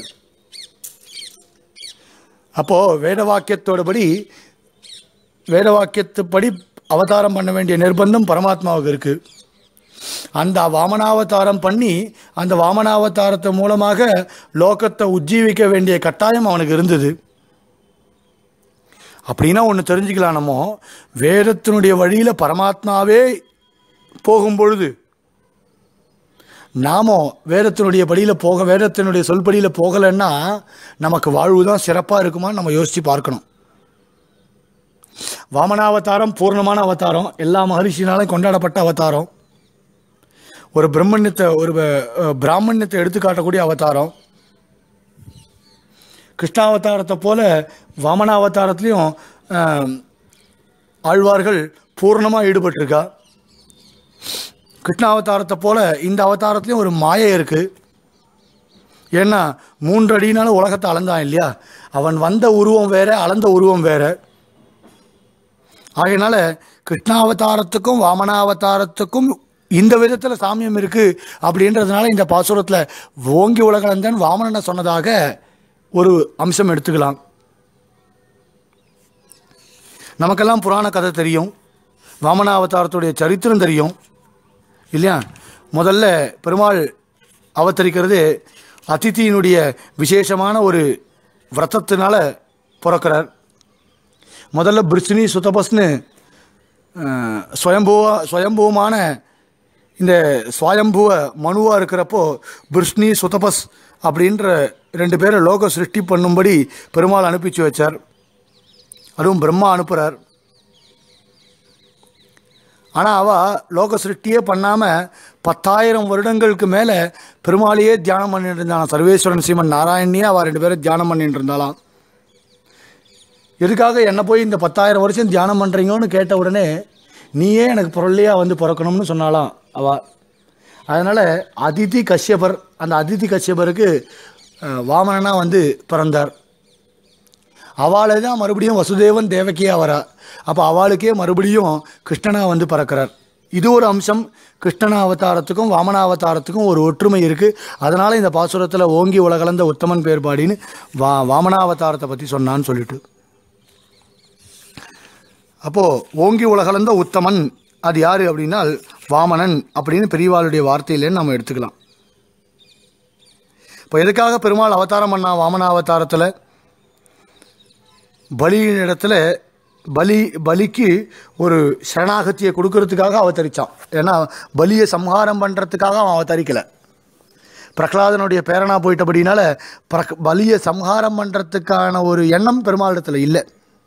அப்போது வேத வாக்கியத்தோடபடி வேத வாக்கியத்துப்படி அவதாரம் பண்ண வேண்டிய நிர்பந்தம் பரமாத்மாவுக்கு இருக்குது அந்த வாமனாவதாரம் பண்ணி அந்த வாமனாவதாரத்தை மூலமாக லோகத்தை உஜ்ஜீவிக்க வேண்டிய கட்டாயம் அவனுக்கு இருந்தது அப்படின்னா ஒன்று தெரிஞ்சுக்கலாம் நம்ம வேதத்தினுடைய வழியில் பரமாத்மாவே போகும்பொழுது நாமோ வேதத்தினுடைய படியில் போக வேதத்தினுடைய சொல்படியில் போகலைன்னா நமக்கு வாழ்வு தான் சிறப்பாக இருக்குமான்னு நம்ம யோசித்து பார்க்கணும் வாமனாவதாரம் பூர்ணமான அவதாரம் எல்லா மகரிஷினாலும் கொண்டாடப்பட்ட அவதாரம் ஒரு பிரம்மண்யத்தை ஒரு அஹ், பிராமணியத்தை எடுத்து காட்டக்கூடிய அவதாரம் கிருஷ்ணாவதாரத்தை போல வாமனாவதாரத்துலேயும் அஹ், ஆழ்வார்கள் பூர்ணமாக ஈடுபட்டிருக்கா கிருஷ்ணாவதாரத்தை போல இந்த அவதாரத்துலேயும் ஒரு மாயை இருக்குது ஏன்னா மூன்று அடினால உலகத்தை அளந்தான் இல்லையா அவன் வந்த உருவம் வேற அளந்த உருவம் வேற ஆகையினால கிருஷ்ணாவதாரத்துக்கும் வாமனாவதாரத்துக்கும் இந்த விதத்தில் சாமியம் இருக்குது அப்படின்றதுனால இந்த பாசுரத்தில் ஓங்கி உலகளந்தன் வாமனனை சொன்னதாக ஒரு அம்சம் எடுத்துக்கலாம் நமக்கெல்லாம் புராண கதை தெரியும் வாமனாவதாரத்துடைய சரித்திரம் தெரியும் இல்லையா முதல்ல பெருமாள் அவதரிக்கிறது அதிதியினுடைய விசேஷமான ஒரு விரதத்தினால பிறக்கிறார் முதல்ல பிரிஸ்னி சுதபஸ்னு அஹ், சுயம்புவா சுயம்புவமான இந்த சுவயம்புவ மனுவாக இருக்கிறப்போ பிருஷ்ணி சுதபஸ் அப்படின்ற ரெண்டு பேரை லோக சிருஷ்டி பண்ணும்படி பெருமாள் அனுப்பிச்சு வச்சார் அதுவும் பிரம்மா அனுப்புகிறார் ஆனால் அவள் லோக சிருஷ்டியே பண்ணாமல் பத்தாயிரம் வருடங்களுக்கு மேலே பெருமாளையே தியானம் பண்ணிட்டு இருந்தான் சர்வேஸ்வரன் சீமன் நாராயணியே அவள் ரெண்டு பேரும் தியானம் பண்ணிட்டு இருந்தாலாம் எதுக்காக என்னை போய் இந்த பத்தாயிரம் வருஷம் தியானம் பண்ணுறீங்கன்னு கேட்ட உடனே நீயே எனக்கு பொருளையாக வந்து பிறக்கணும்னு சொன்னாலாம் அவ அதனால் அதிதி கஷ்யபர் அந்த அதிதி கஷ்யபருக்கு அஹ், வாமனனா வந்து பிறந்தார் அவளை தான் மறுபடியும் வசுதேவன் தேவகியா வரா அப்போ அவளுக்கே மறுபடியும் கிருஷ்ணனா வந்து பிறக்கிறார் இது ஒரு அம்சம் கிருஷ்ணன அவதாரத்துக்கும் வாமன அவதாரத்துக்கும் ஒரு ஒற்றுமை இருக்குது அதனால் இந்த பாசுரத்தில் ஓங்கி உலகளந்த உத்தமன் பேர்பாடின்னு வா வாமனாவதாரத்தை பற்றி சொன்னான்னு சொல்லிட்டு அப்போது ஓங்கி உலகளந்த உத்தமன் அது யார் அப்படின்னா வாமனன் அப்படின்னு பெரியவாளுடைய வார்த்தையிலேன்னு நம்ம எடுத்துக்கலாம் இப்போ எதுக்காக பெருமாள் அவதாரம் பண்ணா வாமன அவதாரத்தில் பலியின் இடத்துல பலி பலிக்கு ஒரு சரணாகத்தியை கொடுக்கறதுக்காக அவதரிச்சான் ஏன்னா பலியை சம்ஹாரம் பண்ணுறதுக்காக அவன் அவதரிக்கலை பிரகலாதனுடைய பேரனா போயிட்டபடினால பிரக் பலியை சம்ஹாரம் பண்ணுறதுக்கான ஒரு எண்ணம் பெருமாளிடத்தில் இல்லை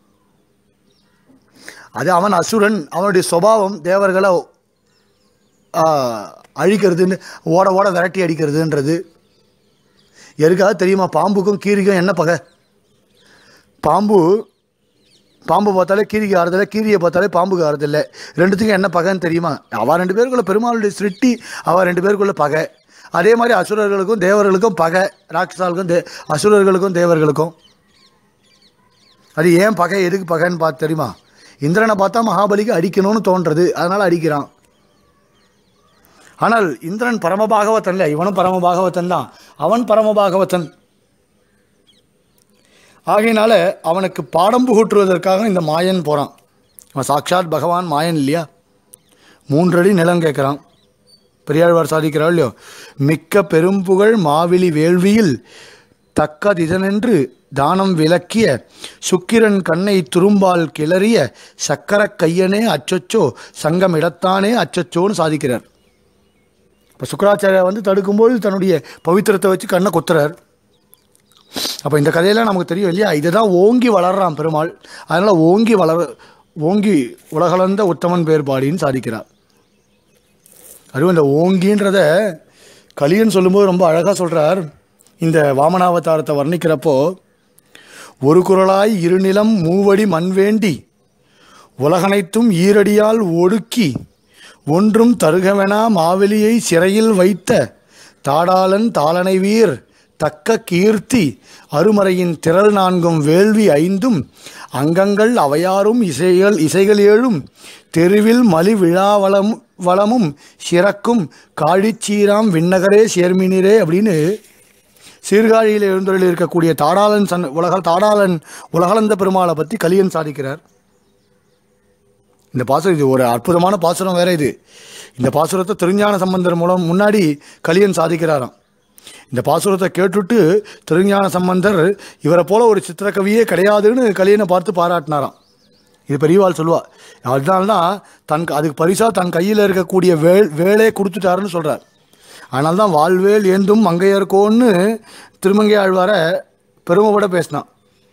அது அவன் அசுரன் அவனுடைய சுபாவம் தேவர்களை ஆ, அழிக்கிறதுன்னு ஓட ஓட விரட்டி அடிக்கிறதுன்றது எதுக்காக தெரியுமா பாம்புக்கும் கீரிக்கும் என்ன பகை பாம்பு பாம்பு பார்த்தாலே கீரிக்கு ஆறுதில்லை கீரியை பார்த்தாலே பாம்புக்கு ஆறுதில்லை ரெண்டுத்துக்கும் என்ன பகைன்னு தெரியுமா அவள் ரெண்டு பேருக்குள்ள பெருமாளுடைய சிருஷ்டி அவள் ரெண்டு பேருக்குள்ள பகை அதே மாதிரி அசுரர்களுக்கும் தேவர்களுக்கும் பகை ராட்சசாளுக்கும் தே அசுரர்களுக்கும் தேவர்களுக்கும் அது ஏன் பகை எதுக்கு பகைன்னு பார்த்து தெரியுமா இந்திரனை பார்த்தா மகாபலிக்கு அடிக்கணும்னு தோன்றது அதனால் அடிக்கிறான் ஆனால் இந்திரன் பரமபாகவத்தன் இல்லை இவனும் பரமபாகவத்தன் தான் அவன் பரமபாகவத்தன் ஆகையினால அவனுக்கு பாடம் புகட்டுவதற்காக இந்த மாயன் போகிறான் அவன் சாட்சாத் பகவான் மாயன் இல்லையா மூன்றடி நிலம் கேட்குறான் பெரியாழ்வார் சாதிக்கிறாள் இல்லையோ மிக்க பெரும்புகழ் மாவிலி வேள்வியில் தக்கதிதனென்று தானம் விளக்கிய சுக்கிரன் கண்ணை துரும்பால் கிளறிய சக்கரக் கையனே அச்சொச்சோ சங்கம் இடத்தானே அச்சொச்சோன்னு சாதிக்கிறார் இப்போ சுக்கராச்சாரியா வந்து தடுக்கும்போது தன்னுடைய பவித்திரத்தை வச்சு கண்ணை கொத்துறார் அப்போ இந்த கதையெல்லாம் நமக்கு தெரியும் இல்லையா இதுதான் ஓங்கி வளர்றான் பெருமாள் அதனால் ஓங்கி வளர ஓங்கி உலகளந்த உத்தமன் பேர் பாடின்னு சாதிக்கிறார் அதுவும் இந்த ஓங்கின்றத கலியன் சொல்லும்போது ரொம்ப அழகாக சொல்கிறார் இந்த வாமனாவதாரத்தை வர்ணிக்கிறப்போ ஒரு குரலாய் இருநிலம் மூவடி மண் வேண்டி உலகனைத்தும் ஈரடியால் ஒடுக்கி ஒன்றும் தருகவெனா மாவெளியை சிறையில் வைத்த தாடாளன் தாளனை வீர் தக்க கீர்த்தி அருமறையின் திரள் நான்கும் வேள்வி ஐந்தும் அங்கங்கள் அவையாரும் இசைகள் இசைகள் ஏழும் தெருவில் மலி விழாவளம் வளமும் சிறக்கும் காழிச்சீராம் விண்ணகரே சேர்மினிரே அப்படின்னு சீர்காழியில் எழுந்தொழில் இருக்கக்கூடிய தாடாளன் சன் உலக தாடாளன் உலகளந்த பெருமாளை பற்றி கலியன் சாதிக்கிறார் இந்த பாசுரம் இது ஒரு அற்புதமான பாசுரம் வேற இது இந்த பாசுரத்தை திருஞான சம்பந்தர் மூலம் முன்னாடி கலியன் சாதிக்கிறாராம் இந்த பாசுரத்தை கேட்டுட்டு திருஞான சம்பந்தர் இவரை போல ஒரு சித்திரக்கவியே கிடையாதுன்னு கலியனை பார்த்து பாராட்டினாராம் இது பெரியவாள் சொல்லுவா அதனால தான் தன் அதுக்கு பரிசா தன் கையில் இருக்கக்கூடிய வேல் வேலே கொடுத்துட்டாருன்னு சொல்கிறார் அதனால தான் வாழ்வேல் ஏந்தும் மங்கையர்கோன்னு திருமங்கை ஆழ்வாரை பெருமைப்பட பேசினான்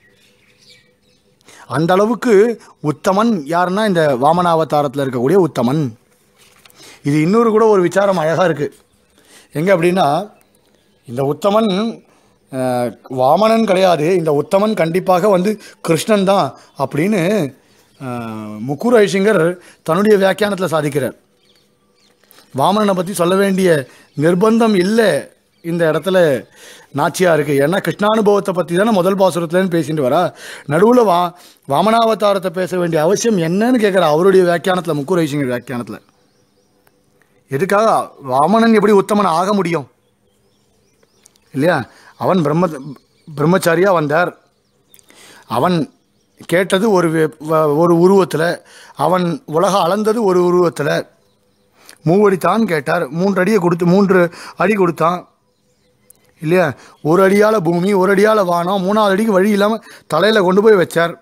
அந்த அளவுக்கு உத்தமன் யாருன்னா இந்த வாமனாவதாரத்தில் இருக்கக்கூடிய உத்தமன் இது இன்னொரு கூட ஒரு விசாரம் அழகாக இருக்குது எங்கே அப்படின்னா இந்த உத்தமன் அஹ், வாமனன் கிடையாது இந்த உத்தமன் கண்டிப்பாக வந்து கிருஷ்ணன் தான் அப்படின்னு அஹ், முக்கூர் ஐசிங்கர் தன்னுடைய வியாக்கியானத்தில் சாதிக்கிறார் வாமனனை பற்றி சொல்ல வேண்டிய நிர்பந்தம் இல்லை இந்த இடத்துல நாச்சியாக இருக்குது ஏன்னா கிருஷ்ணானுபவத்தை பற்றி தானே முதல் பாசுரத்துலன்னு பேசிட்டு வரா நடுவில் வா வாமனாவதாரத்தை பேச வேண்டிய அவசியம் என்னன்னு கேட்குற அவருடைய வியாக்கியானத்தில் முக்கூர் ஐசிங்கர் வியாக்கியானத்தில் எதுக்காக வாமனன் எப்படி உத்தமன் ஆக முடியும் இல்லையா அவன் பிரம்ம பிரம்மச்சாரியாக வந்தார் அவன் கேட்டது ஒரு வே- வ- ஒரு உருவத்தில் அவன் உலக அளந்தது ஒரு உருவத்தில் மூவடி தான் கேட்டார் மூன்று அடியை கொடுத்து மூன்று அடி கொடுத்தான் இல்லையா ஒரு அடியால் பூமி ஒரு அடியால் வானம் மூணாவது அடிக்கு வழி இல்லாமல் தலையில் கொண்டு போய் வச்சார்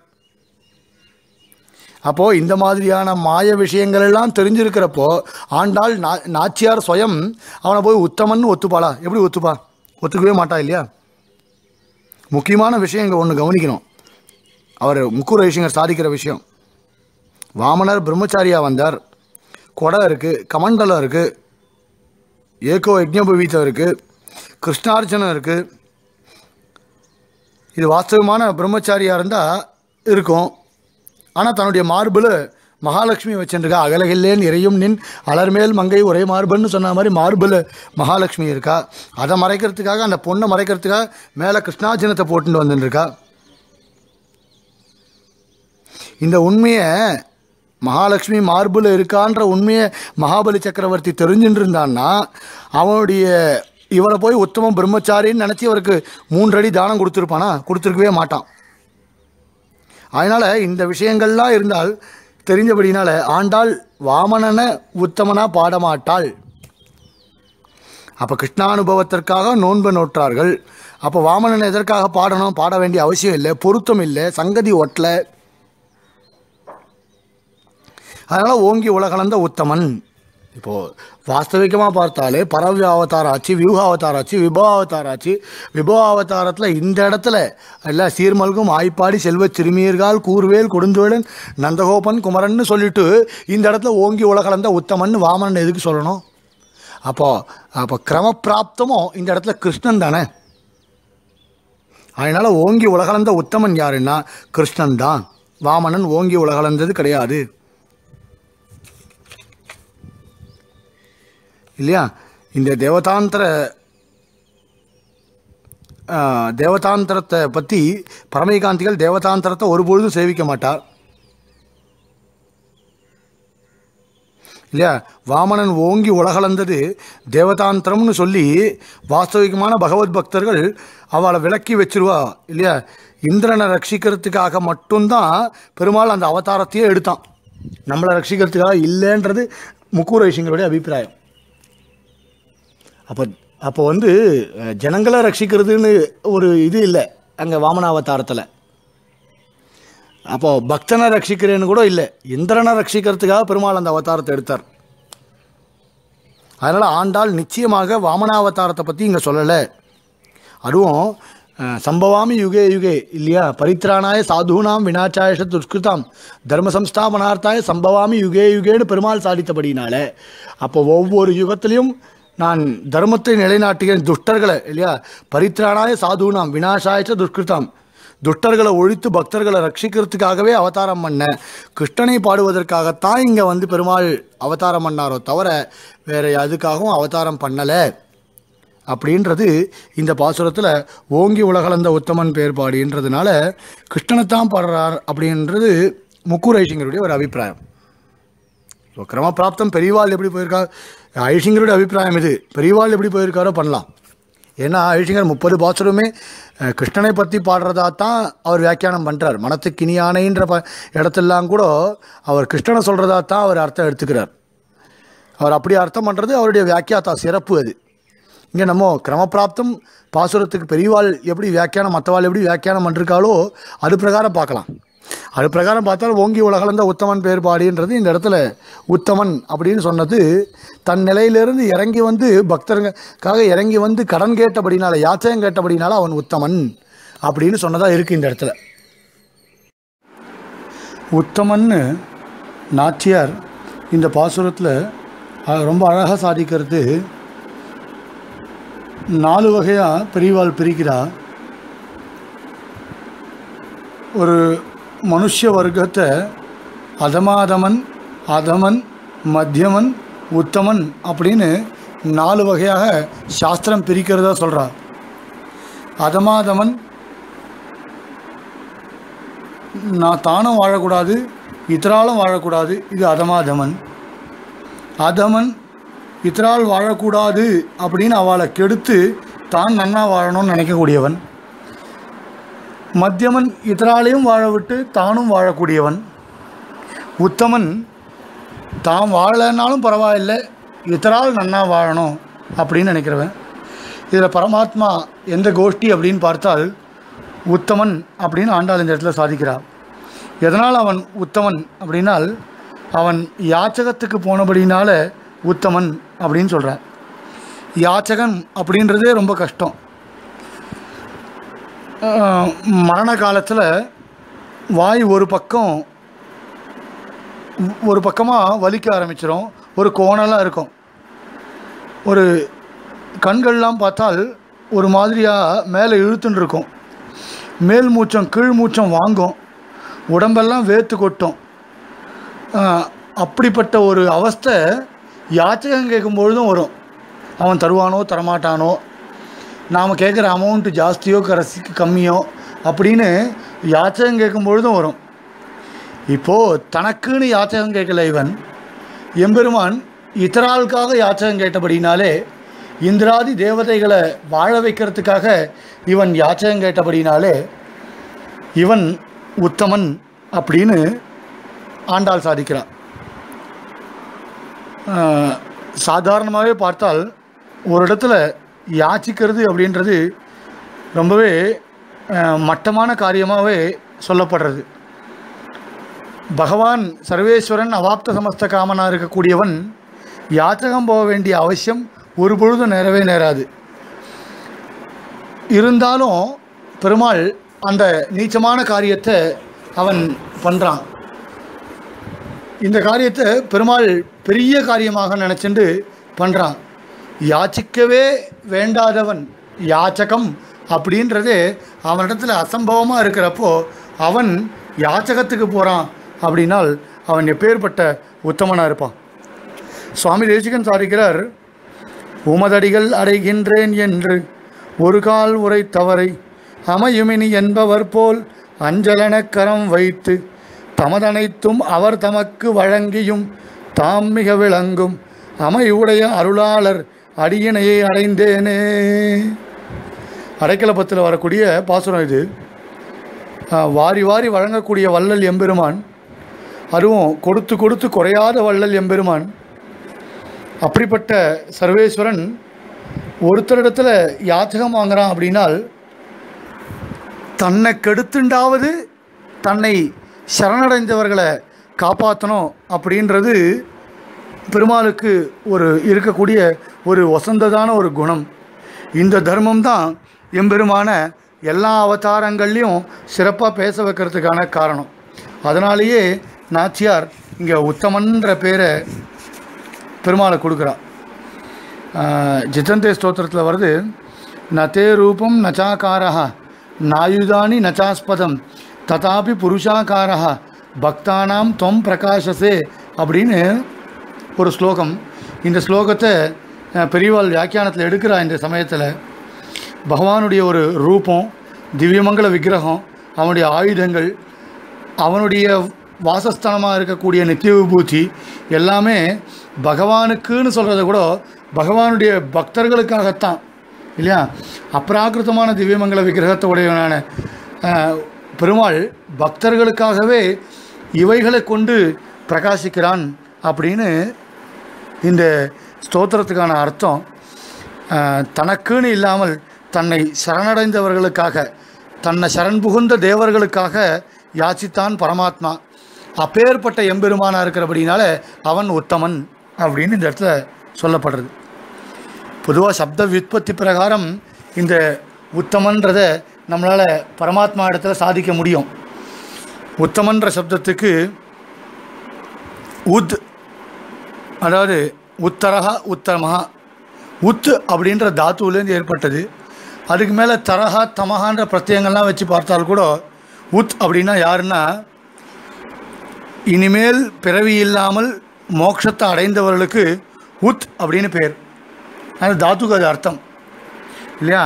அப்போது இந்த மாதிரியான மாய விஷயங்கள் எல்லாம் தெரிஞ்சிருக்கிறப்போ ஆண்டாள் நா நாச்சியார் சுயம் அவனை போய் உத்தமன் ஒத்துப்பாளா எப்படி ஒத்துப்பா ஒத்துக்கவே மாட்டா இல்லையா முக்கியமான விஷயம் இங்கே ஒன்று கவனிக்கணும் அவர் முக்கூர் ஐசிங்கர் சாதிக்கிற விஷயம் வாமனர் பிரம்மச்சாரியா வந்தார் கொடை இருக்குது கமண்டலம் இருக்குது ஏகோ யஜ்ஞபவீதம் இருக்குது கிருஷ்ணார்ச்சனம் இருக்குது இது வாஸ்தவமான பிரம்மச்சாரியாக இருந்தால் இருக்கும் ஆனால் தன்னுடைய மார்பில் மகாலட்சுமி வச்சுருக்கா அகலகில்லேன் இறையும் நின் அலர்மேல் மங்கை ஒரே மார்புன்னு சொன்ன மாதிரி மார்பில் மகாலட்சுமி இருக்கா அதை மறைக்கிறதுக்காக அந்த பொண்ணை மறைக்கிறதுக்காக மேலே கிருஷ்ணார்ஜனத்தை போட்டுட்டு வந்துட்டுருக்கா இந்த உண்மையை மகாலட்சுமி மார்பில் இருக்கான்ற உண்மையை மகாபலி சக்கரவர்த்தி தெரிஞ்சுட்டு இருந்தான்னா அவனுடைய இவரை போய் உத்தம பிரம்மச்சாரின்னு நினச்சி அவருக்கு மூன்றடி தானம் கொடுத்துருப்பானா கொடுத்துருக்கவே மாட்டான் அதனால் இந்த விஷயங்கள்லாம் இருந்தால் தெரிஞ்சபடினால ஆண்டாள் வாமனனை உத்தமனா பாடமாட்டாள் அப்போ கிருஷ்ணானுபவத்திற்காக நோன்பு நோற்றார்கள் அப்போ வாமனன் எதற்காக பாடணும் பாட வேண்டிய அவசியம் இல்லை பொருத்தம் இல்லை சங்கதி ஒட்டல அதனால் ஓங்கி உலகளந்த உத்தமன் இப்போது வாஸ்தவிகமாக பார்த்தாலே பரவ்ய அவதாராச்சு வியூக அவதாராச்சு விபவ அவதாராச்சு விபவ அவதாரத்தில் இந்த இடத்துல எல்லாம் சீர்மல்கும் ஆய்ப்பாடி செல்வச் சிறுமியர்கள் கூர்வேல் கொடுந்தோழன் நந்தகோபன் குமரன்னு சொல்லிட்டு இந்த இடத்துல ஓங்கி உலகளந்த உத்தமன் வாமனன் எதுக்கு சொல்லணும் அப்போ அப்போ கிரமப்பிராப்தமும் இந்த இடத்துல கிருஷ்ணன் தானே அதனால் ஓங்கி உலகளந்த உத்தமன் யாருன்னா கிருஷ்ணன் தான் வாமனன் ஓங்கி உலகளந்தது கிடையாது இல்லையா இந்த தேவதாந்திர ஆ, தேவதாந்திரத்தை பற்றி பரமேகாந்திகள் தேவதாந்திரத்தை ஒருபொழுதும் சேவிக்க மாட்டார் இல்லையா வாமனன் ஓங்கி உலகளந்தது தேவதாந்திரம்னு சொல்லி வாஸ்தவிகமான பகவத் பக்தர்கள் அவளை விலக்கி வச்சிருவா இல்லையா இந்திரனை ரட்சிக்கிறதுக்காக மட்டும்தான் பெருமாள் அந்த அவதாரத்தையே எடுத்தான் நம்மளை ரட்சிக்கிறதுக்காக இல்லைன்றது முக்கூர் வைசிங்களுடைய அபிப்பிராயம் அப்போ அப்போ வந்து அஹ், ஜனங்களை ரட்சிக்கிறதுன்னு ஒரு இது இல்லை அங்கே வாமன அவதாரத்தில் அப்போ பக்தனை ரட்சிக்கிறேன்னு கூட இல்லை இந்திரனை ரட்சிக்கிறதுக்காக பெருமாள் அந்த அவதாரத்தை எடுத்தார் அதனால் ஆண்டாள் நிச்சயமாக வாமனாவதாரத்தை பற்றி இங்கே சொல்லலை அதுவும் அஹ், சம்பவாமி யுகே யுகே இல்லையா பரித்ராணாய சாதுனாம் வினாச்சாயஷ துஷ்கிருதாம் தர்ம சம்ஸ்தாபனார்த்தாய சம்பவாமி யுகே யுகேன்னு பெருமாள் சாதித்தபடினால அப்போ ஒவ்வொரு யுகத்திலையும் நான் தர்மத்தை நிலைநாட்டுகிறேன் துஷ்டர்களை இல்லையா பரித்ராணாய சாதுனாம் வினாசாயச்ச துஷ்கிருதாம் துஷ்டர்களை ஒழித்து பக்தர்களை ரட்சிக்கிறதுக்காகவே அவதாரம் பண்ண கிருஷ்ணனை பாடுவதற்காகத்தான் இங்கே வந்து பெருமாள் அவதாரம் பண்ணாரோ தவிர வேற எதுக்காகவும் அவதாரம் பண்ணலை அப்படின்றது இந்த பாசுரத்தில் ஓங்கி உலகளந்த உத்தமன் பேர்பாடின்றதுனால கிருஷ்ணனைத்தான் பாடுறார் அப்படின்றது முக்கூர் ஐஷிங்கருடைய ஒரு அபிப்பிராயம் ஸோ கிரமப்பிராப்தம் பெரியவாள் எப்படி போயிருக்கா ஐஷிங்கருடைய அபிப்பிராயம் இது பெரியவாள் எப்படி போயிருக்காரோ பண்ணலாம் ஏன்னா ஐஷிங்கர் முப்பது பாசுரமே அஹ், கிருஷ்ணனை பற்றி பாடுறதா தான் அவர் வியாக்கியானம் பண்ணுறார் மனத்துக்கு இனியானைன்ற ப இடத்தெல்லாம் கூட அவர் கிருஷ்ணனை சொல்கிறதா தான் அவர் அர்த்தம் எடுத்துக்கிறார் அவர் அப்படி அர்த்தம் பண்ணுறது அவருடைய வியாக்கியாத்தா சிறப்பு அது இங்கே நம்ம கிரமப்பிராப்தம் பாசுரத்துக்கு பெரியவாள் எப்படி வியாக்கியானம் மற்றவாள் எப்படி வியாக்கியானம் பண்ணிருக்காளோ அது பிரகாரம் பார்க்கலாம் அது பிரகாரம் பார்த்தால் ஓங்கி உலகளந்த உத்தமன் பேர்பாடின்றது இந்த இடத்துல உத்தமன் அப்படின்னு சொன்னது தன் நிலையிலிருந்து இறங்கி வந்து பக்தர்களுக்காக இறங்கி வந்து கடன் கேட்டபடினால யாச்சகம் கேட்டபடினால அவன் உத்தமன் அப்படின்னு சொன்னதாக இருக்குது இந்த இடத்துல உத்தமன்னு நாச்சியார் இந்த பாசுரத்தில் அஹ், ரொம்ப அழகாக சாதிக்கிறது நாலு வகையாக பெரியவாள் பிரிக்கிறா ஒரு மனுஷ வர்க்கத்தை அதமாதமன் அதமன் மத்தியமன் உத்தமன் அப்படின்னு நாலு வகையாக சாஸ்திரம் பிரிக்கிறதா சொல்கிறா அதமாதமன் நான் தானும் வாழக்கூடாது இத்தராலும் வாழக்கூடாது இது அதமாதமன் அதமன் இத்தரால் வாழக்கூடாது அப்படின்னு அவளை கெடுத்து தான் நன்னா வாழணும்னு நினைக்கக்கூடியவன் மத்தியமன் இத்தராலையும் வாழ விட்டு தானும் வாழக்கூடியவன் உத்தமன் தான் வாழலைன்னாலும் பரவாயில்லை இத்தரால் நன்னா வாழணும் அப்படின்னு நினைக்கிறவன் இதில் பரமாத்மா எந்த கோஷ்டி அப்படின்னு பார்த்தால் உத்தமன் அப்படின்னு ஆண்டாள் இந்த இடத்துல சாதிக்கிறார் எதனால் அவன் உத்தமன் அப்படின்னால் அவன் யாச்சகத்துக்கு போனபடினால உத்தமன் அப்படின்னு சொல்கிறான் யாச்சகன் அப்படின்றதே ரொம்ப கஷ்டம் ஆஹ், மரண காலத்தில் வாய் ஒரு பக்கம் ஒரு பக்கமாக வலிக்க ஆரம்பிச்சிரும் ஒரு கோணலாக இருக்கும் ஒரு கண்கள்லாம் பார்த்தால் ஒரு மாதிரியாக மேலே இழுத்துன்னு இருக்கும் மேல் மூச்சம் கீழ் மூச்சம் வாங்கும் உடம்பெல்லாம் வேர்த்து கொட்டும் ஆஹ், அப்படிப்பட்ட ஒரு அவஸ்தை யாச்சகம் கேட்கும் பொழுதும் வரும் அவன் தருவானோ தரமாட்டானோ நாம் கேட்குற அமௌண்ட்டு ஜாஸ்தியோ கரசி கம்மியோ அப்படின்னு யாச்சகம் கேட்கும் பொழுதும் வரும் இப்போது தனக்குன்னு யாச்சகம் கேட்கல இவன் எம்பெருமான் இத்தராளுக்காக யாச்சகம் கேட்டபடினாலே இந்திராதி தேவதைகளை வாழ வைக்கிறதுக்காக இவன் யாச்சகம் கேட்டபடினாலே இவன் உத்தமன் அப்படின்னு ஆண்டாள் சாதிக்கிறான் சாதாரணமாகவே பார்த்தால் ஒரு இடத்துல யாச்சிக்கிறது அப்படின்றது ரொம்பவே அஹ், மட்டமான காரியமாகவே சொல்லப்படுறது பகவான் சர்வேஸ்வரன் அவாப்த சமஸ்த காமனா இருக்கக்கூடியவன் யாத்திரகம் போக வேண்டிய அவசியம் ஒரு பொழுதும் நேரவே நேராது இருந்தாலும் பெருமாள் அந்த நீச்சமான காரியத்தை அவன் பண்ணுறான் இந்த காரியத்தை பெருமாள் பெரிய காரியமாக நினச்சிண்டு பண்ணுறான் யாச்சிக்கவே வேண்டாதவன் யாச்சகம் அப்படின்றதே அவனிடத்தில் அசம்பவமாக இருக்கிறப்போ அவன் யாச்சகத்துக்கு போகிறான் அப்படின்னால் அவன் எப்பேற்பட்ட உத்தமனாக இருப்பான் சுவாமி தேசிகன் சாதிக்கிறார் உமதடிகள் அடைகின்றேன் என்று ஒரு கால் உரை தவறை அமையுமினி என்பவர் போல் அஞ்சலெனக் கரம் வைத்து தமதனைத்தும் அவர் தமக்கு வழங்கியும் தாம் மிக விளங்கும் அமையுடைய அருளாளர் அடியினையை அடைந்தேனே அடைக்கலப்பத்தில் வரக்கூடிய பாசுரம் இது ஆ, வாரி வாரி வழங்கக்கூடிய வள்ளல் எம்பெருமான் அதுவும் கொடுத்து கொடுத்து குறையாத வள்ளல் எம்பெருமான் அப்படிப்பட்ட சர்வேஸ்வரன் ஒருத்தரிடத்தில் யாச்சகம் வாங்குறான் அப்படின்னால் தன்னை கெடுத்துண்டாவது தன்னை சரணடைந்தவர்களை காப்பாற்றணும் அப்படின்றது பெருமாளுக்கு ஒரு இருக்கக்கூடிய ஒரு வசந்ததான ஒரு குணம் இந்த தர்மம் தான் எம்பெருமான எல்லா அவதாரங்கள்லையும் சிறப்பாக பேச வைக்கிறதுக்கான காரணம் அதனாலேயே நாச்சியார் இங்கே உத்தமன்ற பேரை பெருமாளை கொடுக்குறா ஆஹ் ஜிதந்தே ஸ்தோத்திரத்தில் வருது ந தே ரூபம் நச்சாக்காரா நாயுதானி நச்சாஸ்பதம் ததாபி புருஷாக்காரா பக்தானாம் தொம் பிரகாசசே அப்படின்னு ஒரு ஸ்லோகம் இந்த ஸ்லோகத்தை அஹ், பெரியவாள் வியாக்கியானத்தில் எடுக்கிறா இந்த சமயத்தில் பகவானுடைய ஒரு ரூபம் திவ்யமங்கல விக்கிரகம் அவனுடைய ஆயுதங்கள் அவனுடைய வாசஸ்தானமாக இருக்கக்கூடிய நித்திய விபூதி எல்லாமே பகவானுக்குன்னு சொல்கிறத கூட பகவானுடைய பக்தர்களுக்காகத்தான் இல்லையா அப்ராகிருதமான திவ்யமங்கல விக்கிரகத்தை உடையவனான அஹ், பெருமாள் பக்தர்களுக்காகவே இவைகளை கொண்டு பிரகாசிக்கிறான் அப்படின்னு இந்த ஸ்தோத்திரத்துக்கான அர்த்தம் அஹ், தனக்குன்னு இல்லாமல் தன்னை சரணடைந்தவர்களுக்காக தன்னை சரண் புகுந்த தேவர்களுக்காக யாச்சித்தான் பரமாத்மா அப்பேற்பட்ட எம்பெருமானா இருக்கிறபடினால அவன் உத்தமன் அப்படின்னு இந்த இடத்துல சொல்லப்படுறது பொதுவாக சப்த வியுற்பத்தி பிரகாரம் இந்த உத்தமன்றதை நம்மளால் பரமாத்மா இடத்துல சாதிக்க முடியும் உத்தமன்ற சப்தத்துக்கு உத் அதாவது உத்தரகா உத்தமஹா உத் அப்படின்ற தாத்துவிலேருந்து ஏற்பட்டது அதுக்கு மேலே தரஹா தமஹான்ற பிரத்யங்கள்லாம் வச்சு பார்த்தால் கூட உத் அப்படின்னா யாருன்னா இனிமேல் பிறவி இல்லாமல் மோட்சத்தை அடைந்தவர்களுக்கு உத் அப்படின்னு பேர் அது தாத்துக்கு அது அர்த்தம் இல்லையா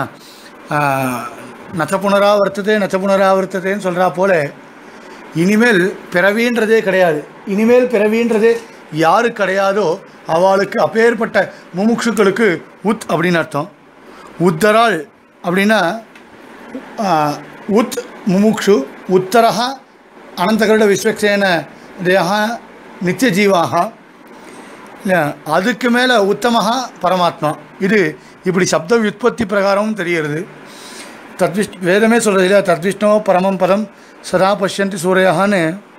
நச்ச புனராவர்த்ததே நச்ச புனராவர்த்ததேன்னு சொல்கிறா போல இனிமேல் பிறவின்றதே கிடையாது இனிமேல் பிறவின்றதே யாரு கிடையாதோ அவளுக்கு அப்பேற்பட்ட முமுட்சுக்களுக்கு உத் அப்படின்னு அர்த்தம் உத்தராள் அப்படின்னா ஆ, உத் முமுக்ஷு உத்தரஹா அனந்தகருட விஸ்வக்சேன தேகா நித்திய ஜீவாக இல்லை அதுக்கு மேலே உத்தமஹா பரமாத்மா இது இப்படி சப்த வியுற்பத்தி பிரகாரமும் தெரிகிறது தத்விஷ் வேதமே சொல்கிறது இல்லையா தத்விஷ்ணோ பரமம் பதம் சதா பஷ்யந்தி சூரையான்னு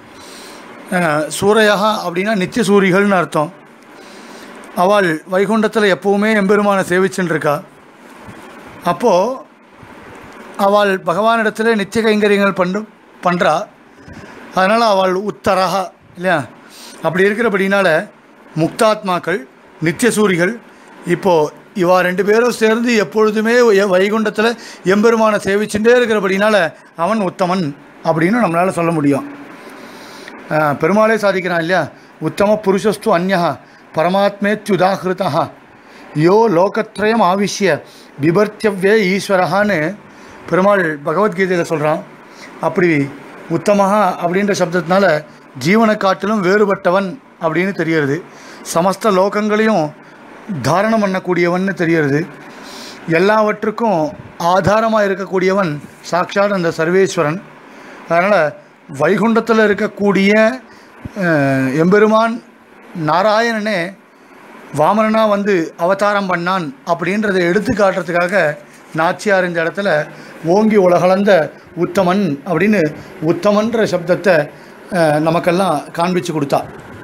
சூரையா அப்படின்னா நித்திய சூரிகள்னு அர்த்தம் அவள் வைகுண்டத்தில் எப்பவுமே எம்பெருமானை சேவிச்சுன்னு இருக்கா அப்போது அவள் பகவானிடத்தில் நித்திய கைங்கரியங்கள் பண்ணு பண்ணுறா அதனால் அவள் உத்தரகா இல்லையா அப்படி இருக்கிறபடினால முக்தாத்மாக்கள் நித்திய சூரிகள் இப்போது இவா ரெண்டு பேரும் சேர்ந்து எப்பொழுதுமே எ- வைகுண்டத்தில் எம்பெருமானை சேவிச்சுட்டே இருக்கிறபடினால அவன் உத்தமன் அப்படின்னு நம்மளால் சொல்ல முடியும் ஆஹ், பெருமாளே சாதிக்கிறான் இல்லையா உத்தம புருஷஸ்து அந்யா பரமாத்மேத்யுதாகிருதா யோ லோகத்ரயம் ஆவிஷ்ய பிபர்த்தியவ்யே ஈஸ்வரஹான்னு பெருமாள் பகவத்கீதையில் சொல்கிறான் அப்படி உத்தமஹா அப்படின்ற சப்தத்தினால ஜீவனை காட்டிலும் வேறுபட்டவன் அப்படின்னு தெரிகிறது சமஸ்த லோகங்களையும் தாரணம் பண்ணக்கூடியவன்னு தெரிகிறது எல்லாவற்றுக்கும் ஆதாரமாக இருக்கக்கூடியவன் சாட்சாத் அந்த சர்வேஸ்வரன் அதனால் வைகுண்டத்தில் இருக்கக்கூடிய அஹ், எம்பெருமான் நாராயணனே வாமனனா வந்து அவதாரம் பண்ணான் அப்படின்றத எடுத்து காட்டுறதுக்காக நாச்சியார் இந்த இடத்துல ஓங்கி உலகளந்த உத்தமன் அப்படின்னு உத்தமன்ற சப்தத்தை அஹ், நமக்கெல்லாம் காண்பிச்சு கொடுத்தா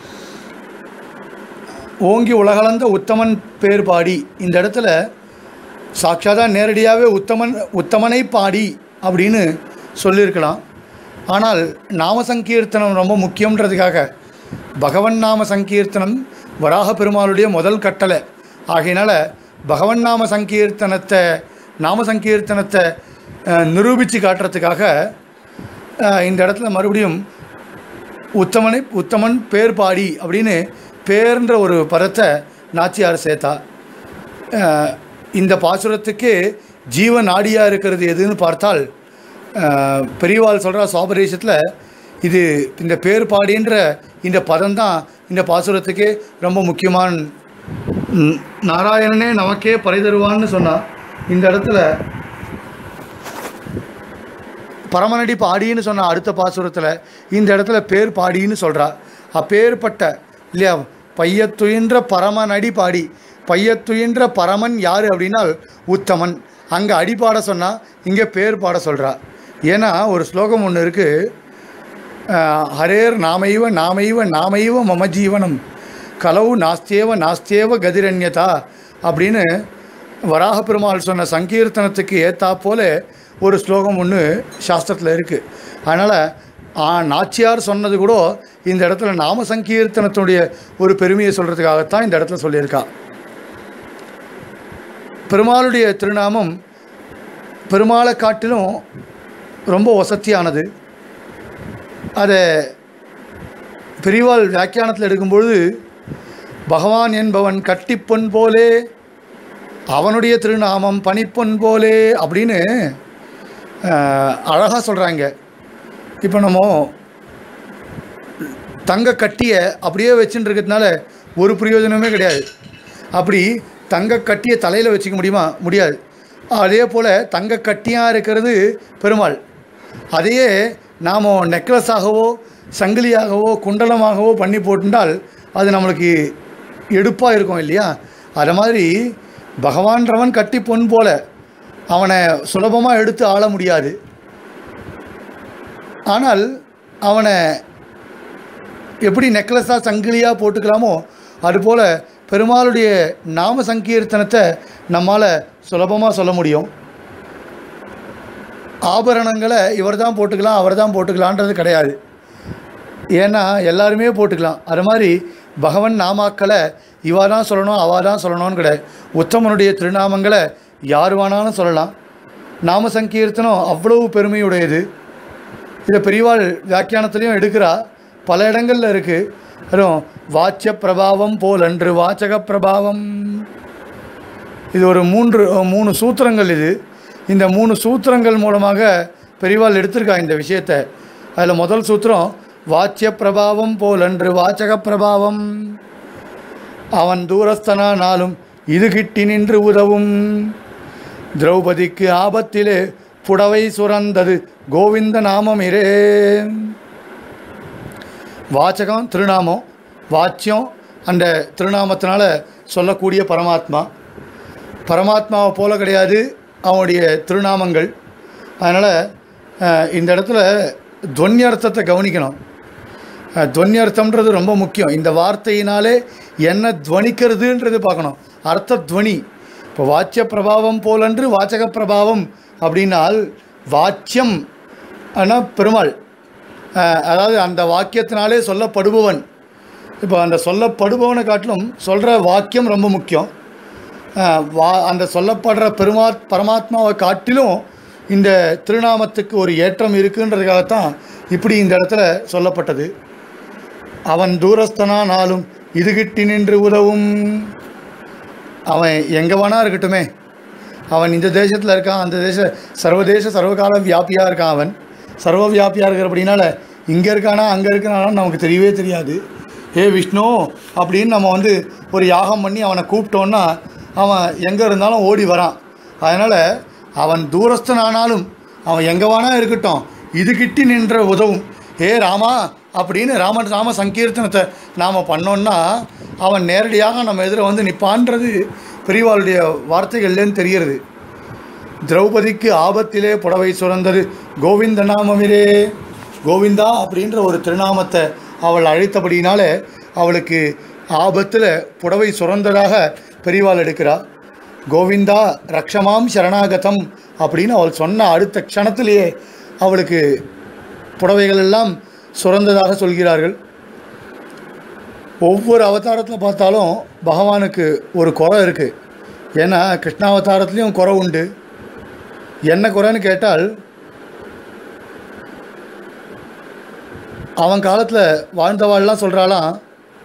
ஓங்கி உலகளந்த உத்தமன் பேர் பாடி இந்த இடத்துல சாட்சாதா நேரடியாகவே உத்தமன் உத்தமனை பாடி அப்படின்னு சொல்லியிருக்கலாம் ஆனால் நாம சங்கீர்த்தனம் ரொம்ப முக்கியன்றதுக்காக பகவன் நாம சங்கீர்த்தனம் வராக பெருமாளுடைய முதல் கட்டளை ஆகையினால பகவன் நாம சங்கீர்த்தனத்தை நாம சங்கீர்த்தனத்தை அஹ், நிரூபித்து காட்டுறதுக்காக அஹ், இந்த இடத்துல மறுபடியும் உத்தமனை உத்தமன் பேர் பாடி அப்படின்னு பேர்ன்ற ஒரு பதத்தை நாச்சியார் சேர்த்தா அஹ், இந்த பாசுரத்துக்கு ஜீவ நாடியாக இருக்கிறது எதுன்னு பார்த்தால் அஹ், பெரியவாள் சொல்கிற சுவாபரேஷத்தில் இது இந்த பேர் பாடின்ற இந்த பதம் தான் இந்த பாசுரத்துக்கே ரொம்ப முக்கியமான ம், நாராயணனே நமக்கே பரிதருவான்னு சொன்னால் இந்த இடத்துல பரமநடி பாடின்னு சொன்ன அடுத்த பாசுரத்தில் இந்த இடத்துல பேர் பாடின்னு சொல்கிறா அப்பேற்பட்ட இல்லையா பையத்துயின்ற பரமநடி பாடி பையத்துயின்ற பரமன் யார் அப்படின்னால் உத்தமன் அங்கே அடி பாட சொன்னால் இங்கே பேர் பாட சொல்கிறா ஏன்னா ஒரு ஸ்லோகம் ஒன்று இருக்குது ஹரேர் நாமைவ நாமைவ நாமைவ மம ஜீவனம் கலவு நாஸ்தேவ நாஸ்தேவ கதிரண்யதா அப்படின்னு வராக பெருமாள் சொன்ன சங்கீர்த்தனத்துக்கு ஏத்தா போல ஒரு ஸ்லோகம் ஒன்று சாஸ்திரத்தில் இருக்குது அதனால் ஆ நாச்சியார் சொன்னது கூட இந்த இடத்துல நாம சங்கீர்த்தனத்தினுடைய ஒரு பெருமையை சொல்கிறதுக்காகத்தான் இந்த இடத்துல சொல்லியிருக்கா பெருமாளுடைய திருநாமம் பெருமாளை காட்டிலும் ரொம்ப வசத்தியானது அதை பெரியவாள் வியாக்கியானத்தில் எடுக்கும்பொழுது பகவான் என்பவன் கட்டிப்பொன் போலே அவனுடைய திருநாமம் பனிப்பொன் போலே அப்படின்னு அழகாக சொல்கிறாங்க இப்போ நம்ம தங்க கட்டியை அப்படியே வச்சுட்டு இருக்கிறதுனால ஒரு பிரயோஜனமே கிடையாது அப்படி தங்க கட்டியை தலையில் வச்சுக்க முடியுமா முடியாது அதே போல் தங்க கட்டியாக இருக்கிறது பெருமாள் அதையே நாம் நெக்லஸாகவோ சங்கிலியாகவோ குண்டலமாகவோ பண்ணி போட்டுட்டால் அது நம்மளுக்கு எடுப்பாக இருக்கும் இல்லையா அது மாதிரி பகவான்றவன் கட்டி பொன் போல அவனை சுலபமாக எடுத்து ஆள முடியாது ஆனால் அவனை எப்படி நெக்லஸாக சங்கிலியாக போட்டுக்கலாமோ அதுபோல் பெருமாளுடைய நாம சங்கீர்த்தனத்தை நம்மால் சுலபமாக சொல்ல முடியும் ஆபரணங்களை இவர் தான் போட்டுக்கலாம் அவர் தான் போட்டுக்கலான்றது கிடையாது ஏன்னா எல்லாருமே போட்டுக்கலாம் அது மாதிரி பகவன் நாமாக்களை இவா தான் சொல்லணும் அவா தான் சொல்லணும்னு கிடையாது உத்தமனுடைய திருநாமங்களை யார் வேணாலும் சொல்லலாம் நாம சங்கீர்த்தனம் அவ்வளவு பெருமையுடையது இதை பெரியவாள் வியாக்கியானத்துலேயும் எடுக்கிறா பல இடங்களில் இருக்குது அதுவும் வாச்சிய பிரபாவம் போல் அன்று வாச்சக பிரபாவம் இது ஒரு மூன்று மூணு சூத்திரங்கள் இது இந்த மூணு சூத்திரங்கள் மூலமாக பெரியவாள் எடுத்திருக்கா இந்த விஷயத்தை அதில் முதல் சூத்திரம் வாச்சிய பிரபாவம் போல் அன்று வாச்சக பிரபாவம் அவன் தூரஸ்தனானாலும் இது கிட்டி நின்று உதவும் திரௌபதிக்கு ஆபத்திலே புடவை சுரந்தது கோவிந்த நாமமிரே வாச்சகம் திருநாமம் வாச்சியம் அந்த திருநாமத்தினால சொல்லக்கூடிய பரமாத்மா பரமாத்மாவை போல கிடையாது அவனுடைய திருநாமங்கள் அதனால் இந்த இடத்துல துவன்யர்த்தத்தை கவனிக்கணும் அஹ், துவன்யர்த்தம்ன்றது ரொம்ப முக்கியம் இந்த வார்த்தையினாலே என்ன துவனிக்கிறதுன்றது பார்க்கணும் அர்த்த துவனி இப்போ வாச்சிய பிரபாவம் போலன்று வாச்சக பிரபாவம் அப்படின்னால் வாச்சியம் ஆனால் பெருமாள் அஹ், அதாவது அந்த வாக்கியத்தினாலே சொல்லப்படுபவன் இப்போ அந்த சொல்லப்படுபவனை காட்டிலும் சொல்கிற வாக்கியம் ரொம்ப முக்கியம் அஹ், வா அந்த சொல்லப்படுற பெருமா பரமாத்மாவை காட்டிலும் இந்த திருநாமத்துக்கு ஒரு ஏற்றம் இருக்குன்றதுக்காகத்தான் இப்படி இந்த இடத்துல சொல்லப்பட்டது அவன் தூரஸ்தனானாலும் இது கிட்டி நின்று உதவும் அவன் எங்கே வேணா இருக்கட்டுமே அவன் இந்த தேசத்தில் இருக்கான் அந்த தேச சர்வதேச சர்வகால வியாபியாக இருக்கான் அவன் சர்வ வியாபியாக இருக்கிற அப்படின்னால இங்கே இருக்கானா அங்கே இருக்கானா நமக்கு தெரியவே தெரியாது ஏ விஷ்ணு அப்படின்னு நம்ம வந்து ஒரு யாகம் பண்ணி அவனை கூப்பிட்டோன்னா அவன் எங்கே இருந்தாலும் ஓடி வரான் அதனால் அவன் தூரஸ்தனானாலும் அவன் எங்கே வேணா இருக்கட்டும் இது கிட்டி நின்ற உதவும் ஏ ராமா அப்படின்னு ராம ராம சங்கீர்த்தனத்தை நாம் பண்ணோன்னா அவன் நேரடியாக நம்ம எதிர வந்து நிற்பான்றது பெரியவாளுடைய வார்த்தைகள்லேருந்து தெரிகிறது திரௌபதிக்கு ஆபத்திலே புடவை சுரந்தது கோவிந்த நாமமிரே கோவிந்தா அப்படின்ற ஒரு திருநாமத்தை அவள் அழைத்தபடினாலே அவளுக்கு ஆபத்தில் புடவை சுரந்ததாக பெரியவாள் எடுக்கிறா கோவிந்தா ரக்ஷமாம் சரணாகதம் அப்படின்னு அவள் சொன்ன அடுத்த க்ஷணத்திலேயே அவளுக்கு புடவைகள் எல்லாம் சுரந்ததாக சொல்கிறார்கள் ஒவ்வொரு அவதாரத்தில் பார்த்தாலும் பகவானுக்கு ஒரு குறை இருக்குது ஏன்னா கிருஷ்ணாவதாரத்துலேயும் குறை உண்டு என்ன குறைன்னு கேட்டால் அவன் காலத்தில் வாழ்ந்தவாள்லாம் சொல்கிறாளாம்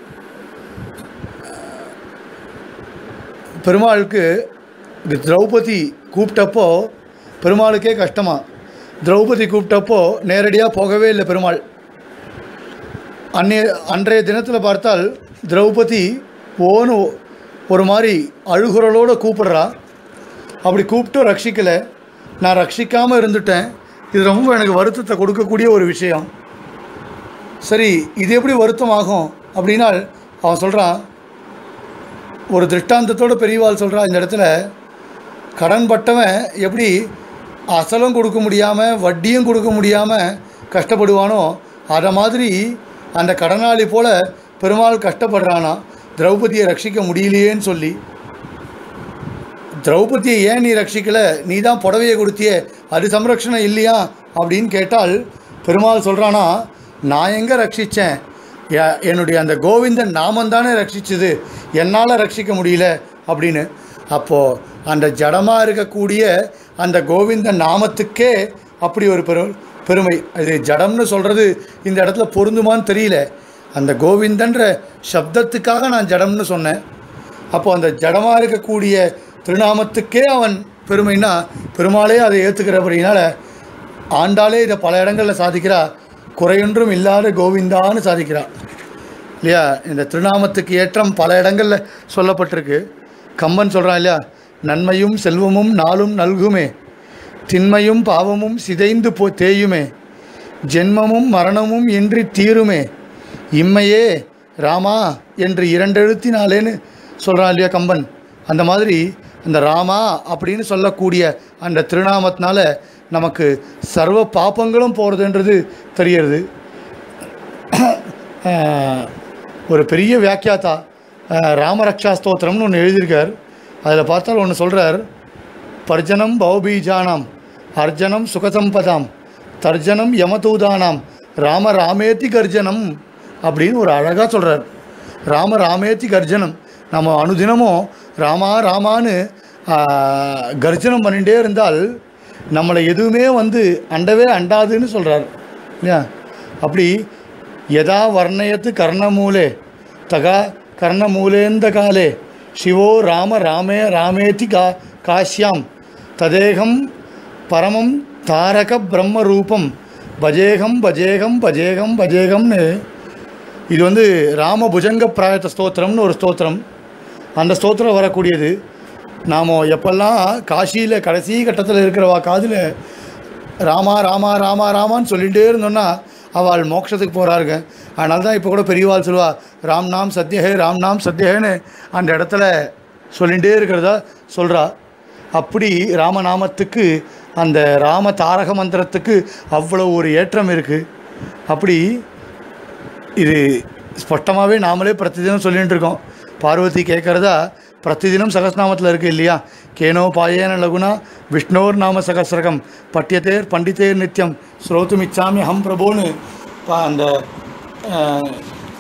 பெருமாளுக்கு இது திரௌபதி கூப்பிட்டப்போ பெருமாளுக்கே கஷ்டமா திரௌபதி கூப்பிட்டப்போ நேரடியாக போகவே இல்லை பெருமாள் அன்னைய அன்றைய தினத்தில் பார்த்தால் திரௌபதி ஓன்னு ஒரு மாதிரி அழுகுறலோடு கூப்பிடுறா அப்படி கூப்பிட்டு ரட்சிக்கலை நான் ரட்சிக்காமல் இருந்துட்டேன் இது ரொம்ப எனக்கு வருத்தத்தை கொடுக்கக்கூடிய ஒரு விஷயம் சரி இது எப்படி வருத்தம் ஆகும் அப்படின்னால் அவன் சொல்கிறான் ஒரு திருஷ்டாந்தத்தோட பெரியவாள் சொல்கிறா இந்த இடத்துல கடன் பட்டவன் எப்படி அசலும் கொடுக்க முடியாமல் வட்டியும் கொடுக்க முடியாமல் கஷ்டப்படுவானோ அதை மாதிரி அந்த கடனாளி போல பெருமாள் கஷ்டப்படுறானா திரௌபதியை ரட்சிக்க முடியலையேன்னு சொல்லி திரௌபதியை ஏன் நீ ரட்சிக்கல நீ தான் புடவையை கொடுத்தியே அது சம்ரக்ஷணம் இல்லையா அப்படின்னு கேட்டால் பெருமாள் சொல்கிறானா நான் எங்கே ரட்சித்தேன் எ- என்னுடைய அந்த கோவிந்தன் நாமம் தானே ரட்சிச்சது என்னால் ரட்சிக்க முடியல அப்படின்னு அப்போது அந்த ஜடமாக இருக்கக்கூடிய அந்த கோவிந்தன் நாமத்துக்கே அப்படி ஒரு பெரு பெருமை அது ஜடம்னு சொல்கிறது இந்த இடத்துல பொருந்துமான்னு தெரியல அந்த கோவிந்தன்ற சப்தத்துக்காக நான் ஜடம்னு சொன்னேன் அப்போ அந்த ஜடமாக இருக்கக்கூடிய திருநாமத்துக்கே அவன் பெருமைன்னா பெருமாளே அதை ஏற்றுக்கிறபடினால ஆண்டாளே இதை பல இடங்களில் சாதிக்கிறா குறையொன்றும் இல்லாத கோவிந்தான்னு சாதிக்கிறா இல்லையா இந்த திருநாமத்துக்கு ஏற்றம் பல இடங்களில் சொல்லப்பட்டிருக்கு கம்பன் சொல்கிறான் இல்லையா நன்மையும் செல்வமும் நாளும் நல்குமே திண்மையும் பாவமும் சிதைந்து போ தேயுமே ஜென்மமும் மரணமும் இன்றி தீருமே இம்மையே ராமா என்று இரண்டெழுத்தினாலேன்னு சொல்கிறான் இல்லையா கம்பன் அந்த மாதிரி அந்த ராமா அப்படின்னு சொல்லக்கூடிய அந்த திருநாமத்தினால நமக்கு சர்வ பாப்பங்களும் போகிறதுன்றது தெரியறது ஆஹ், ஒரு பெரிய வியாக்கியாத்தா ஆஹ், ராமரக்ஷா ஸ்தோத்திரம்னு ஒன்று எழுதியிருக்கார் அதில் பார்த்தால் ஒன்று சொல்கிறார் பர்ஜனம் பௌபீஜானாம் அர்ஜனம் சுகசம்பதாம் தர்ஜனம் யமதூதானாம் ராம ராமேத்தி கர்ஜனம் அப்படின்னு ஒரு அழகாக சொல்கிறார் ராம ராமேத்தி கர்ஜனம் நம்ம அனுதினமும் ராமா ராமான்னு ஆஹ், கர்ஜனம் பண்ணிகிட்டே இருந்தால் நம்மளை எதுவுமே வந்து அண்டவே அண்டாதுன்னு சொல்கிறார் இல்லையா அப்படி யதா வர்ணயத்து கர்ணமூலே தகா கர்ணமூலேந்த காலே சிவோ ராம ராமே ராமேதி கா காஷ்யாம் ததேகம் பரமம் தாரக பிரம்ம ரூபம் பஜேகம் பஜேகம் பஜேகம் பஜேகம்னு இது வந்து ராம புஜங்க பிராயத்த ஸ்தோத்திரம்னு ஒரு ஸ்தோத்திரம் அந்த ஸ்தோத்திரம் வரக்கூடியது நாம் எப்பெல்லாம் காசியில் கடைசி கட்டத்தில் இருக்கிறவா காதில் ராமா ராமா ராமா ராமான்னு சொல்லிகிட்டே இருந்தோன்னா அவள் மோட்சத்துக்கு போகிறாருங்க அதனால தான் இப்போ கூட பெரியவாள் சொல்லுவா ராம் நாம் சத்யஹே ராம் நாம் சத்யஹேன்னு அந்த இடத்துல சொல்லிகிட்டே இருக்கிறதா சொல்கிறா அப்படி ராமநாமத்துக்கு அந்த ராம தாரக மந்திரத்துக்கு அவ்வளோ ஒரு ஏற்றம் இருக்குது அப்படி இது ஸ்பஷ்டமாகவே நாமளே பிரதிதினம் சொல்லிட்டு இருக்கோம் பார்வதி கேட்குறதா பிரதிதினம் சகஸ்நாமத்தில் இருக்குது இல்லையா கேனோ பாயேன லகுனா விஷ்ணோர் நாம சகசிரகம் பட்டியத்தேர் பண்டிதேர் நித்தியம் ஸ்ரோத்தும் இச்சாமி ஹம் பிரபோன்னு பா- அந்த அஹ்,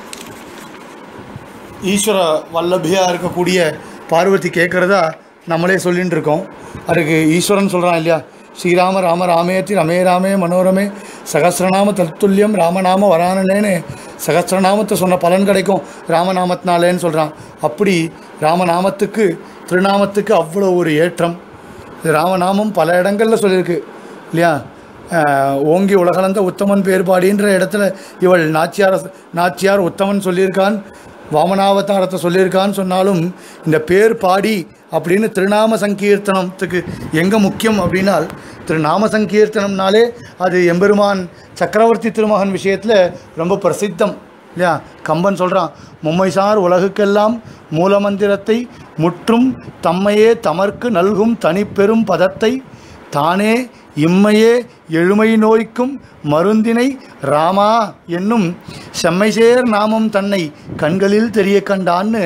ஈஸ்வர வல்லபியாக இருக்கக்கூடிய பார்வதி கேட்குறதா நம்மளே சொல்லிட்டு இருக்கோம் அதுக்கு ஈஸ்வரன் சொல்கிறான் இல்லையா ஸ்ரீராம ராம ராமேத்தி ரமே ராமே மனோரமே சகசிரநாம தத்துல்யம் ராமநாம வரானனேன்னு சகசிரநாமத்தை சொன்ன பலன் கிடைக்கும் ராமநாமத்தினாலேன்னு சொல்கிறான் அப்படி ராமநாமத்துக்கு திருநாமத்துக்கு அவ்வளோ ஒரு ஏற்றம் இது ராமநாமம் பல இடங்களில் சொல்லியிருக்கு இல்லையா ஆஹ், ஓங்கி உலகளந்த உத்தமன் பேர்பாடின்ற இடத்துல இவள் நாச்சியார் நாச்சியார் உத்தமன் சொல்லியிருக்கான் வாமனாவதாரத்தை சொல்லியிருக்கான்னு சொன்னாலும் இந்த பேர் பாடி அப்படின்னு திருநாம சங்கீர்த்தனத்துக்கு எங்கே முக்கியம் அப்படின்னால் திருநாம சங்கீர்த்தனம்னாலே அது எம்பெருமான் சக்கரவர்த்தி திருமகன் விஷயத்தில் ரொம்ப பிரசித்தம் இல்லையா கம்பன் சொல்கிறான் மும்மைசார் உலகுக்கெல்லாம் மூலமந்திரத்தை முற்றும் தம்மையே தமர்க்கு நல்கும் தனிப்பெரும் பதத்தை தானே இம்மையே எழுமை நோய்க்கும் மருந்தினை ராமா என்னும் செம்மைசேர் நாமம் தன்னை கண்களில் தெரிய கண்டான்னு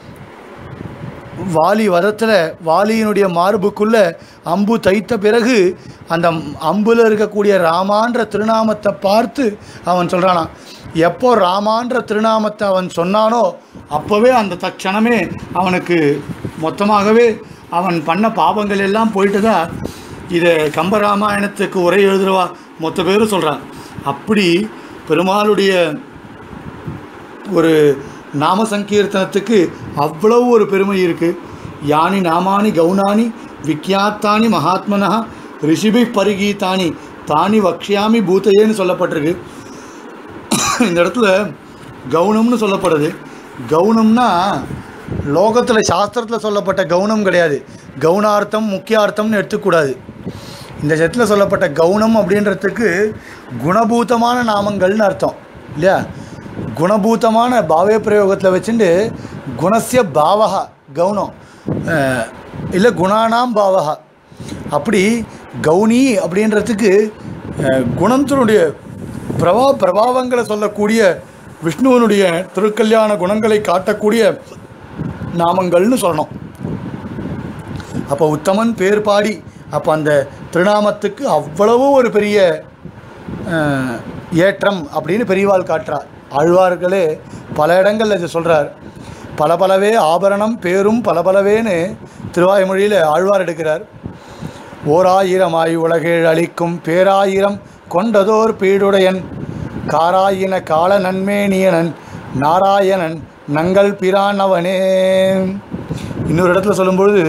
வாலி வதத்தில் வாலியினுடைய மார்புக்குள்ள அம்பு தைத்த பிறகு அந்த அம்புல இருக்கக்கூடிய ராமான்ற திருநாமத்தை பார்த்து அவன் சொல்கிறானான் எப்போ ராமான்ற திருநாமத்தை அவன் சொன்னானோ அப்போவே அந்த தட்சணமே அவனுக்கு மொத்தமாகவே அவன் பண்ண பாவங்கள் எல்லாம் போயிட்டுதா இதை கம்பராமாயணத்துக்கு உரை எழுதுறவா மொத்த பேரும் சொல்கிறான் அப்படி பெருமாளுடைய ஒரு நாம சங்கீர்த்தனத்துக்கு அவ்வளவு ஒரு பெருமை இருக்குது யானி நாமானி கவுனானி விக்யாத்தானி மகாத்மனா ரிஷிபி பரிகீதானி தானி வக்ஷியாமி பூத்தையேன்னு சொல்லப்பட்டிருக்கு இந்த இடத்துல கவுனம்னு சொல்லப்படுது கவுனம்னா லோகத்தில் சாஸ்திரத்தில் சொல்லப்பட்ட கவுனம் கிடையாது கவுனார்த்தம் முக்கியார்த்தம்னு எடுத்துக்கூடாது இந்த செத்தில் சொல்லப்பட்ட கவுனம் அப்படின்றதுக்கு குணபூதமான நாமங்கள்னு அர்த்தம் இல்லையா குணபூதமான பாவே பிரயோகத்தில் வச்சுட்டு குணசிய பாவகா கவுனம் அஹ், இல்லை குணானாம் பாவகா அப்படி கவுனி அப்படின்றதுக்கு அஹ், குணத்தினுடைய பிரபா பிரபாவங்களை சொல்லக்கூடிய விஷ்ணுவனுடைய திருக்கல்யாண குணங்களை காட்டக்கூடிய நாமங்கள்னு சொல்லணும் அப்போ உத்தமன் பேர் பாடி அப்போ அந்த திருநாமத்துக்கு அவ்வளவு ஒரு பெரிய அஹ், ஏற்றம் அப்படின்னு பெரியவாள் காட்டுறார் ஆழ்வார்களே பல இடங்கள்ல இது சொல்கிறார் பலபலவே ஆபரணம் பேரும் பலபலவேன்னு திருவாய்மொழியில் ஆழ்வார் எடுக்கிறார் ஓராயிரமாய் உலகேழ் அளிக்கும் பேராயிரம் கொண்டதோர் பீடுடையன் காராயின கால நன்மேனியனன் நாராயணன் நங்கள் பிரான் அவனே இன்னொரு இடத்துல சொல்லும்பொழுது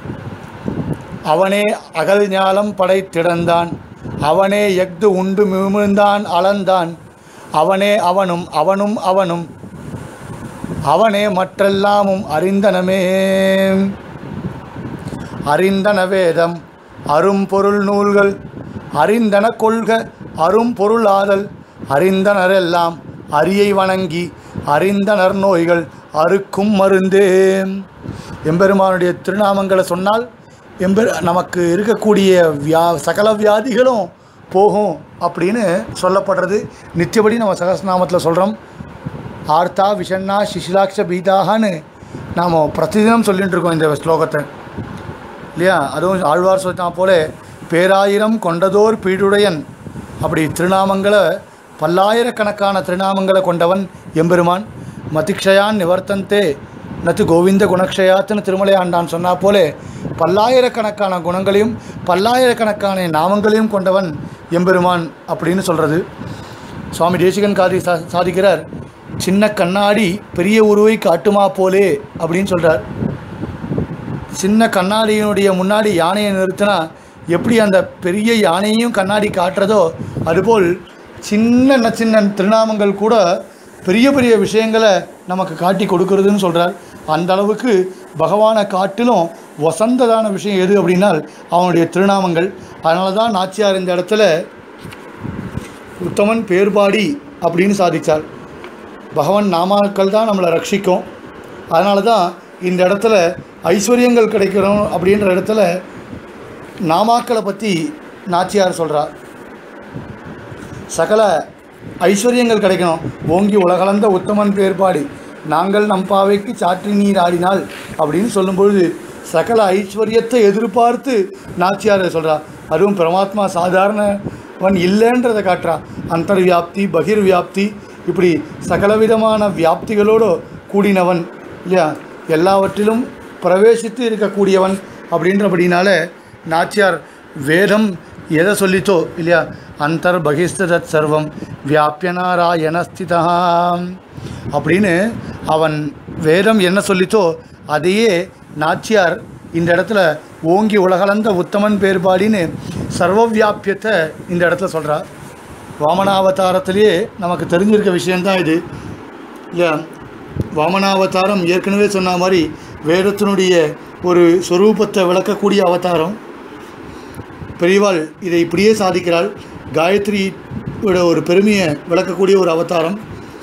அவனே அகல் ஞாலம் படைத்திடந்தான் அவனே எஃது உண்டு மிமிழ்ந்தான் அளந்தான் அவனே அவனும் அவனும் அவனும் அவனே மற்றெல்லாமும் அறிந்தனமே அறிந்தன வேதம் அரும்பொருள் நூல்கள் அறிந்தன கொள்க அரும்பொருள் ஆதல் அறிந்தனரெல்லாம் அரியை வணங்கி அறிந்தனர் நோய்கள் அறுக்கும் மருந்தே எம்பெருமானுடைய திருநாமங்களை சொன்னால் எம்பெரு நமக்கு இருக்கக்கூடிய வியா சகல வியாதிகளும் போகும் அப்படின்னு சொல்லப்படுறது நித்தியபடி நம்ம சகஸ்நாமத்தில் சொல்கிறோம் ஆர்த்தா விஷண்ணா சிசிலாட்ச பீதாகான்னு நாம் பிரதிதினம் சொல்லிட்டு இருக்கோம் இந்த ஸ்லோகத்தை இல்லையா அதுவும் ஆழ்வார் சொன்னா போல பேராயிரம் கொண்டதோர் பீடுடையன் அப்படி திருநாமங்களை பல்லாயிரக்கணக்கான திருநாமங்களை கொண்டவன் எம்பெருமான் மதிக்ஷயான் நிவர்த்தந்தே நத்து கோவிந்த குணக்ஷயாத்துன்னு திருமலை ஆண்டான் சொன்னா போலே பல்லாயிரக்கணக்கான குணங்களையும் பல்லாயிரக்கணக்கான நாமங்களையும் கொண்டவன் எம்பெருமான் அப்படின்னு சொல்கிறது சுவாமி தேசிகன் காதி சா சாதிக்கிறார் சின்ன கண்ணாடி பெரிய உருவை காட்டுமா போலே அப்படின்னு சொல்கிறார் சின்ன கண்ணாடியினுடைய முன்னாடி யானையை நிறுத்தினா எப்படி அந்த பெரிய யானையையும் கண்ணாடி காட்டுறதோ அதுபோல் சின்ன சின்ன திருநாமங்கள் கூட பெரிய பெரிய விஷயங்களை நமக்கு காட்டி கொடுக்கறதுன்னு சொல்கிறார் அந்த அளவுக்கு பகவானை காட்டிலும் வசந்ததான விஷயம் எது அப்படின்னால் அவனுடைய திருநாமங்கள் அதனால தான் நாச்சியார் இந்த இடத்துல உத்தமன் பேர்பாடி அப்படின்னு சாதித்தார் பகவான் நாமாக்கள் தான் நம்மளை ரட்சிக்கும் அதனால தான் இந்த இடத்துல ஐஸ்வர்யங்கள் கிடைக்கிறோம் அப்படின்ற இடத்துல நாமாக்களை பற்றி நாச்சியார் சொல்கிறார் சகல ஐஸ்வர்யங்கள் கிடைக்கணும் ஓங்கி உலகளந்த உத்தமன் பேர்பாடி நாங்கள் நம் பாவைக்கு சாற்றி நீர் ஆடினால் அப்படின்னு சொல்லும்பொழுது சகல ஐஸ்வர்யத்தை எதிர்பார்த்து நாச்சியார் சொல்கிறா அதுவும் பரமாத்மா சாதாரணவன் இல்லைன்றதை காட்டுறா அந்தர்வியாப்தி பகிர்வியாப்தி இப்படி சகலவிதமான வியாப்திகளோடு கூடினவன் இல்லையா எல்லாவற்றிலும் பிரவேசித்து இருக்கக்கூடியவன் அப்படின்றபடினால நாச்சியார் வேதம் எதை சொல்லித்தோ இல்லையா அந்தர் பகிஸ்தத் சர்வம் வியாபியனாராயணஸ்திதா அப்படின்னு அவன் வேதம் என்ன சொல்லித்தோ அதையே நாச்சியார் இந்த இடத்துல ஓங்கி உலகளந்த உத்தமன் பேர்பாடின்னு சர்வவியாபியத்தை இந்த இடத்துல சொல்கிறார் வாமனாவதாரத்திலேயே நமக்கு தெரிஞ்சிருக்க விஷயந்தான் இது இல்லையா வாமனாவதாரம் ஏற்கனவே சொன்ன மாதிரி வேதத்தினுடைய ஒரு சொரூபத்தை விளக்கக்கூடிய அவதாரம் பெரியவாள் இதை இப்படியே சாதிக்கிறாள் காயத்ரியோட ஒரு பெருமையை விளக்கக்கூடிய ஒரு அவதாரம்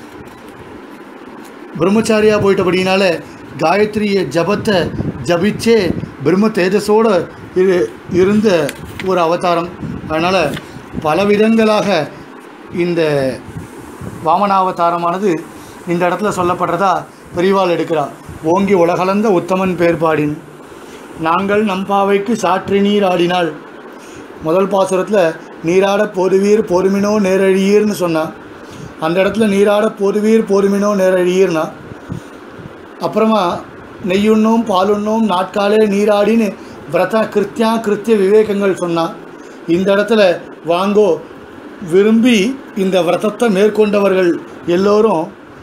பிரம்மச்சாரியா போயிட்டபடினால காயத்ரிய ஜபத்தை ஜபிச்சே பிரம்ம தேஜஸோட இரு இருந்த ஒரு அவதாரம் அதனால் பல விதங்களாக இந்த வாமனாவதாரமானது இந்த இடத்துல சொல்லப்படுறதா பெரியவாள் எடுக்கிறார் ஓங்கி உலகளந்த உத்தமன் பேர்பாடின் நாங்கள் நம்பாவைக்கு சாற்றி நீர் ஆடினாள் முதல் பாசுரத்தில் நீராட போருவீர் பொறுமினோ நேரழியீர்னு சொன்னான் அந்த இடத்துல நீராட போருவீர் பொறுமினோ நேரழியீர்னா அப்புறமா நெய்யுண்ணும் பாலுண்ணும் நாட்காலே நீராடின்னு விரத கிருத்தியா கிருத்திய விவேகங்கள் சொன்னான் இந்த இடத்துல வாங்கோ விரும்பி இந்த விரதத்தை மேற்கொண்டவர்கள் எல்லோரும்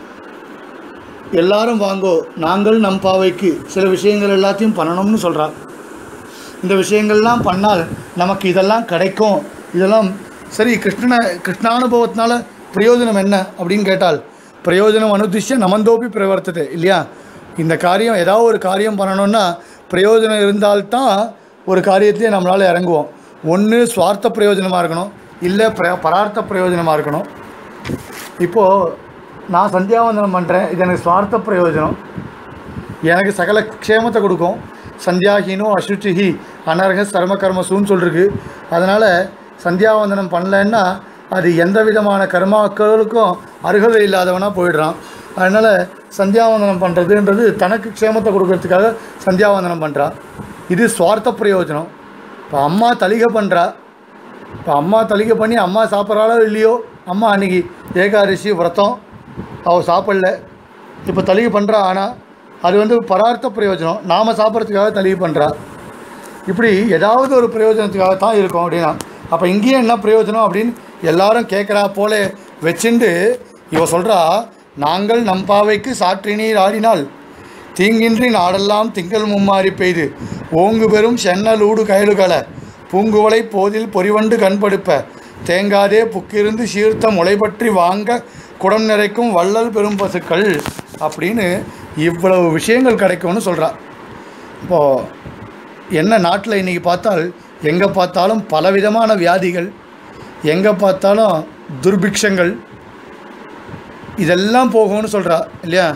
எல்லாரும் வாங்கோ நாங்கள் நம் பாவைக்கு சில விஷயங்கள் எல்லாத்தையும் பண்ணணும்னு சொல்கிறார் இந்த விஷயங்கள்லாம் பண்ணால் நமக்கு இதெல்லாம் கிடைக்கும் இதெல்லாம் சரி கிருஷ்ணனை கிருஷ்ணானுபவத்தினால பிரயோஜனம் என்ன அப்படின்னு கேட்டால் பிரயோஜனம் அனுதிஷ்ய நமந்தோப்பி பிரவர்த்தது இல்லையா இந்த காரியம் ஏதாவது ஒரு காரியம் பண்ணணும்னா பிரயோஜனம் இருந்தால்தான் ஒரு காரியத்தையே நம்மளால் இறங்குவோம் ஒன்று சுவார்த்த பிரயோஜனமாக இருக்கணும் இல்லை பிர பரார்த்த பிரயோஜனமாக இருக்கணும் இப்போது நான் சந்தியாவந்தனம் பண்ணுறேன் இது எனக்கு சுவார்த்த பிரயோஜனம் எனக்கு சகல க்ஷேமத்தை கொடுக்கும் சந்தியாஹீனோ அசுச்சிஹி அனர்க சர்ம கர்மசூன்னு சொல்லிருக்கு அதனால் சந்தியாவந்தனம் பண்ணலைன்னா அது எந்த விதமான கர்மாக்களுக்கும் அருகதை இல்லாதவனாக போயிடுறான் அதனால் சந்தியாவந்தனம் பண்ணுறதுன்றது தனக்கு க்ஷேமத்தை கொடுக்கறதுக்காக சந்தியாவந்தனம் பண்ணுறான் இது சுவார்த்த பிரயோஜனம் இப்போ அம்மா தலிகை பண்ணுறா இப்போ அம்மா தலிகை பண்ணி அம்மா சாப்பிட்றாளோ இல்லையோ அம்மா அன்னைக்கு ஏகாதசி விரதம் அவள் சாப்பிடல இப்போ தலிகை பண்ணுறா ஆனால் அது வந்து பரார்த்த பிரயோஜனம் நாம் சாப்பிட்றதுக்காக தலிகை பண்ணுறா இப்படி ஏதாவது ஒரு பிரயோஜனத்துக்காக தான் இருக்கும் அப்படின்னா அப்போ இங்கேயும் என்ன பிரயோஜனம் அப்படின்னு எல்லாரும் கேட்குறா போல வச்சுண்டு இவ சொல்கிறா நாங்கள் நம் பாவைக்கு சாற்றி நீர் ஆடினால் தீங்கின்றி நாடெல்லாம் திங்கள் மும்மாறி பெய்து ஓங்கு பெரும் சென்னலூடு கயலுகளை பூங்குவளை போதில் பொறிவண்டு கண்படுப்ப தேங்காதே புக்கிருந்து சீர்த்த முளைபற்றி வாங்க குடம் நிறைக்கும் வள்ளல் பெரும் பசுக்கள் அப்படின்னு இவ்வளவு விஷயங்கள் கிடைக்கும்னு சொல்கிறா இப்போது என்ன நாட்டில் இன்றைக்கி பார்த்தால் எங்கே பார்த்தாலும் பலவிதமான வியாதிகள் எங்கே பார்த்தாலும் துர்பிக்ஷங்கள் இதெல்லாம் போகும்னு சொல்கிறா இல்லையா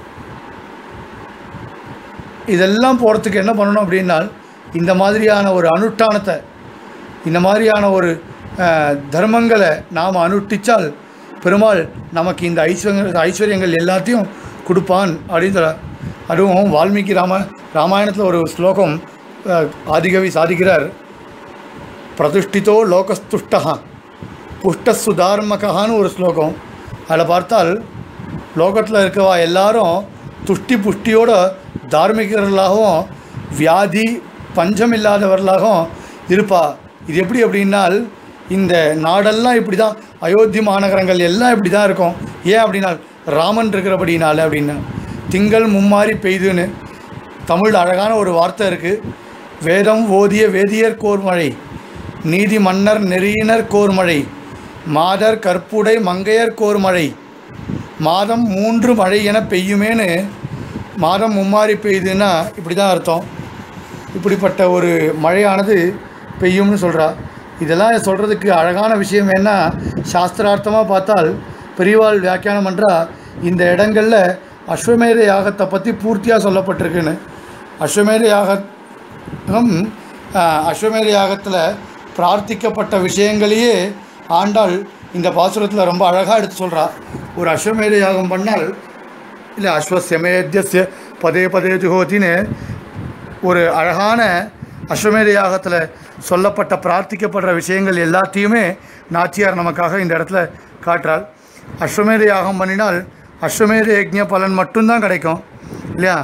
இதெல்லாம் போகிறதுக்கு என்ன பண்ணணும் அப்படின்னா இந்த மாதிரியான ஒரு அனுஷ்டானத்தை இந்த மாதிரியான ஒரு அஹ், தர்மங்களை நாம் அனுஷ்டிச்சால் பெருமாள் நமக்கு இந்த ஐஸ்வர்ய ஐஸ்வர்யங்கள் எல்லாத்தையும் கொடுப்பான் அப்படின்னு சொல்ல அதுவும் வால்மீகி ராம ராமாயணத்தில் ஒரு ஸ்லோகம் அஹ், ஆதிகவி சாதிக்கிறார் பிரதிஷ்டிதோ லோகஸ்துஷ்டா புஷ்டசுதார்மகான்னு ஒரு ஸ்லோகம் அதில் பார்த்தால் லோகத்தில் இருக்கவா எல்லாரும் துஷ்டி புஷ்டியோட தார்மிகர்களாகவும் வியாதி பஞ்சம் இல்லாதவர்களாகவும் இருப்பா இது எப்படி அப்படின்னால் இந்த நாடெல்லாம் இப்படி தான் அயோத்தி மாநகரங்கள் எல்லாம் இப்படி தான் இருக்கும் ஏன் அப்படின்னால் ராமன் இருக்கிறபடினால அப்படின்னு திங்கள் மும்மாரி பெய்துன்னு தமிழ் அழகான ஒரு வார்த்தை இருக்குது வேதம் ஓதிய வேதியர் கோர்மழை நீதி மன்னர் நெறியினர் கோர்மழை மாதர் கற்புடை மங்கையர் கோர்மழை மாதம் மூன்று மழை என பெய்யுமேன்னு மாதம் மும்மாரி பெய்யுதுன்னா இப்படி தான் அர்த்தம் இப்படிப்பட்ட ஒரு மழையானது பெய்யும்னு சொல்கிறா இதெல்லாம் சொல்கிறதுக்கு அழகான விஷயம் என்ன சாஸ்திரார்த்தமாக பார்த்தால் பெரியவாள் வியாக்கியானம் பண்ணுறா இந்த இடங்களில் அஸ்வமேத யாகத்தை பற்றி பூர்த்தியாக சொல்லப்பட்டிருக்குன்னு அஸ்வமேத யாகம் ஆஹ், அஸ்வமேத யாகத்தில் பிரார்த்திக்கப்பட்ட விஷயங்களையே ஆண்டாள் இந்த பாசுரத்தில் ரொம்ப அழகாக எடுத்து சொல்கிறா ஒரு அஸ்வமேத யாகம் பண்ணால் இல்லை அஸ்வசியமேத்திய பதே பதே ஜுகோத்தின்னு ஒரு அழகான அஸ்வமேத யாகத்தில் சொல்லப்பட்ட பிரார்த்திக்கப்படுற விஷயங்கள் எல்லாத்தையுமே நாச்சியார் நமக்காக இந்த இடத்துல காட்டுறாள் அஸ்வமேத யாகம் பண்ணினால் அஸ்வமேத யஜ்ஞ பலன் மட்டும்தான் கிடைக்கும் இல்லையா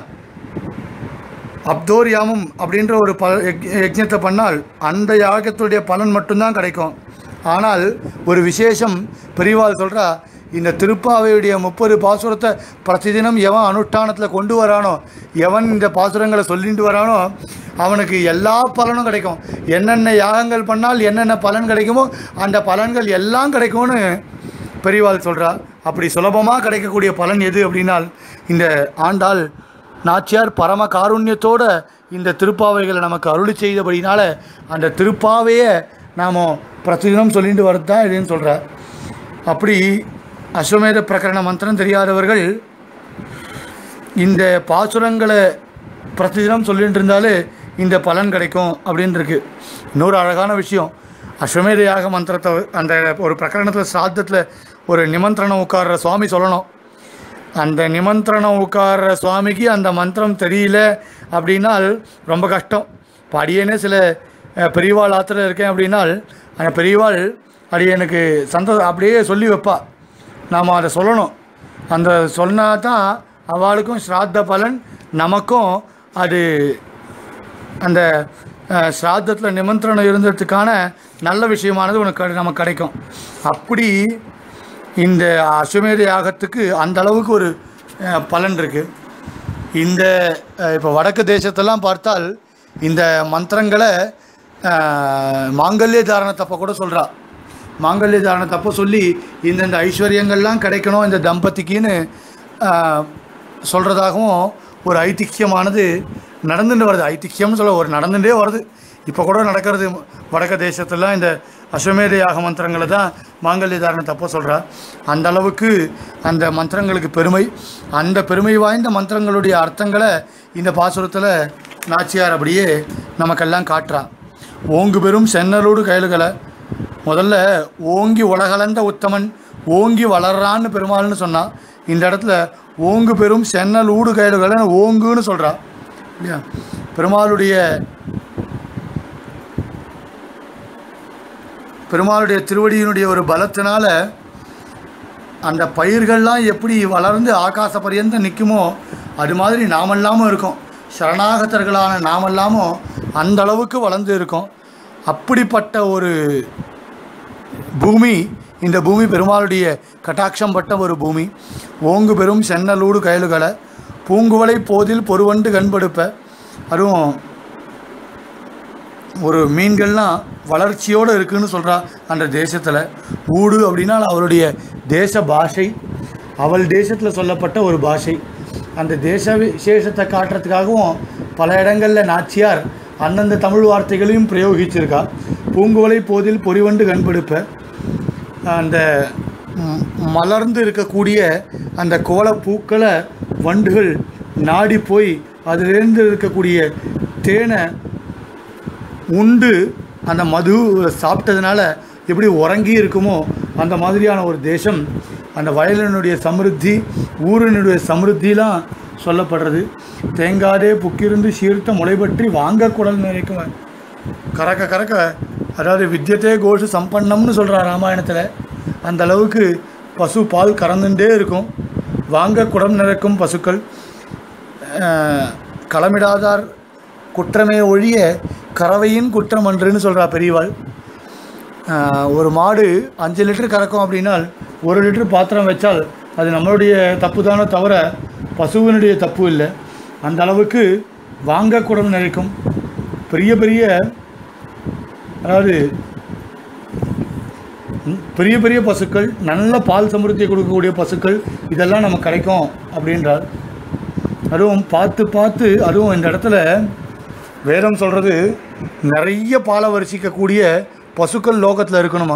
அப்தோர் யாமம் அப்படின்ற ஒரு ப யக்- யஜ்ஞத்தை பண்ணால் அந்த யாகத்துடைய பலன் மட்டும்தான் கிடைக்கும் ஆனால் ஒரு விசேஷம் பெரியவாள் சொல்கிறா இந்த திருப்பாவையுடைய முப்பது பாசுரத்தை பிரதிதினம் எவன் அனுஷ்டானத்தில் கொண்டு வரானோ எவன் இந்த பாசுரங்களை சொல்லிட்டு வரானோ அவனுக்கு எல்லா பலனும் கிடைக்கும் என்னென்ன யாகங்கள் பண்ணால் என்னென்ன பலன் கிடைக்குமோ அந்த பலன்கள் எல்லாம் கிடைக்கும்னு பெரியவாள் சொல்கிறா அப்படி சுலபமாக கிடைக்கக்கூடிய பலன் எது அப்படின்னால் இந்த ஆண்டாள் நாச்சியார் பரம காருண்யத்தோட இந்த திருப்பாவைகளை நமக்கு அருளி செய்தபடினால அந்த திருப்பாவையை நாம் பிரதிதினம் சொல்லிட்டு வரது தான் இதுன்னு சொல்கிறார் அப்படி அஸ்வமேத பிரகரண மந்திரம் தெரியாதவர்கள் இந்த பாசுரங்களை பிரதிதினம் சொல்லிட்டு இருந்தாலே இந்த பலன் கிடைக்கும் அப்படின்னு இருக்கு இன்னொரு அழகான விஷயம் அஸ்வமேத யாக மந்திரத்தை அந்த ஒரு பிரகரணத்தில் சாத்தத்தில் ஒரு நிமந்திரணம் உட்கார்ற சுவாமி சொல்லணும் அந்த நிமந்திரணம் உட்கார்ற சுவாமிக்கு அந்த மந்திரம் தெரியல அப்படின்னால் ரொம்ப கஷ்டம் இப்போ அடியேனே சில அஹ், பெரியவாள் ஆத்திர இருக்கேன் அப்படின்னால் அந்த பெரியவாள் அடியனுக்கு சந்த அப்படியே சொல்லி வைப்பா நாம் அதை சொல்லணும் அந்த சொன்னா தான் அவளுக்கும் ஸ்ராத்த பலன் நமக்கும் அது அந்த ஸ்ராத்தத்தில் நிமந்திரணம் இருந்ததுக்கான நல்ல விஷயமானது உனக்கு கிடை- நமக்கு கிடைக்கும் அப்படி இந்த அஸ்வமேத யாகத்துக்கு அந்த அளவுக்கு ஒரு அஹ், பலன் இருக்குது இந்த அஹ், இப்போ வடக்கு தேசத்தெல்லாம் பார்த்தால் இந்த மந்திரங்களை அஹ், மாங்கல்ய தாரணத்தப்போ கூட சொல்கிறா மாங்கல்ய தாரண தப்ப சொல்லி இந்தந்த ஐஸ்வர்யங்கள்லாம் கிடைக்கணும் இந்த தம்பதிக்குன்னு சொல்கிறதாகவும் ஒரு ஐதிஹ்யமானது நடந்துட்டு வருது ஐதிஹ்யம்னு சொல்ல ஒரு நடந்துட்டே வருது இப்போ கூட நடக்கிறது வடக்க தேசத்துலாம் இந்த அஸ்வமேத யாக மந்திரங்களை தான் மாங்கல்ய தாரண தப்ப சொல்கிறா அந்த அளவுக்கு அந்த மந்திரங்களுக்கு பெருமை அந்த பெருமை வாய்ந்த மந்திரங்களுடைய அர்த்தங்களை இந்த பாசுரத்தில் நாச்சியார் அப்படியே நமக்கெல்லாம் காட்டுறா ஓங்கு பெரும் சென்னலோடு கயல்களை முதல்ல ஓங்கி உலகளந்த உத்தமன் ஓங்கி வளர்றான்னு பெருமாள்னு சொன்னான் இந்த இடத்துல ஓங்கு பெரும் சென்னல் ஊடு கயல்களை ஓங்குன்னு சொல்கிறா இல்லையா பெருமாளுடைய பெருமாளுடைய திருவடியினுடைய ஒரு பலத்தினால அந்த பயிர்கள்லாம் எப்படி வளர்ந்து ஆகாச பரியந்தம் நிற்குமோ அது மாதிரி நாமெல்லாமும் இருக்கோம் சரணாகத்தர்களான நாமெல்லாமும் அந்த அளவுக்கு வளர்ந்து இருக்கோம் அப்படிப்பட்ட ஒரு பூமி இந்த பூமி பெருமாளுடைய கட்டாட்சம் பட்ட ஒரு பூமி ஓங்கு பெரும் சென்னலூடு கயலுகளை பூங்குவலை போதில் பொறுவண்டு கண்படுப்ப அதுவும் ஒரு மீன்கள்லாம் வளர்ச்சியோடு இருக்குன்னு சொல்கிறா அந்த தேசத்தில் ஊடு அப்படின்னா அவளுடைய தேச பாஷை அவள் தேசத்தில் சொல்லப்பட்ட ஒரு பாஷை அந்த தேச விசேஷத்தை காட்டுறதுக்காகவும் பல இடங்களில் நாச்சியார் அந்தந்த தமிழ் வார்த்தைகளையும் பிரயோகிச்சிருக்கா பூங்குவலை போதில் பொறிவண்டு கண்படுப்ப அந்த ம், மலர்ந்து இருக்கக்கூடிய அந்த கோலப் பூக்களை வண்டுகள் நாடி போய் அதிலிருந்து இருக்கக்கூடிய தேனை உண்டு அந்த மது சாப்பிட்டதுனால எப்படி உறங்கி இருக்குமோ அந்த மாதிரியான ஒரு தேசம் அந்த வயலினுடைய சமிருத்தி ஊரினுடைய சமிருத்திலாம் சொல்லப்படுறது தேங்காதே புக்கிருந்து சீர்த்த முளைபற்றி வாங்க குடல் நிறைக்கும் கறக்க கறக்க அதாவது வித்தியத்தே கோஷு சம்பன்னம்னு சொல்கிறா ராமாயணத்தில் அந்த அளவுக்கு பசு பால் கறந்துட்டே இருக்கும் வாங்க குடம் நிறைக்கும் பசுக்கள் அஹ், களமிடாதார் குற்றமே ஒழிய கறவையின் குற்றம் அன்றுன்னு சொல்கிறா பெரியவாள் ஆஹ், ஒரு மாடு அஞ்சு லிட்டர் கறக்கும் அப்படின்னால் ஒரு லிட்டர் பாத்திரம் வச்சால் அது நம்மளுடைய தப்பு தானே தவிர பசுவினுடைய தப்பு இல்லை அந்த அளவுக்கு வாங்க குடம் நிறைக்கும் பெரிய பெரிய அதாவது ம், பெரிய பெரிய பசுக்கள் நல்ல பால் சமிருத்தியை கொடுக்கக்கூடிய பசுக்கள் இதெல்லாம் நமக்கு கிடைக்கும் அப்படின்றார் அதுவும் பார்த்து பார்த்து அதுவும் இந்த இடத்துல வேதம் சொல்கிறது நிறைய பாலை வரிசிக்கக்கூடிய பசுக்கள் லோகத்தில் இருக்கணுமா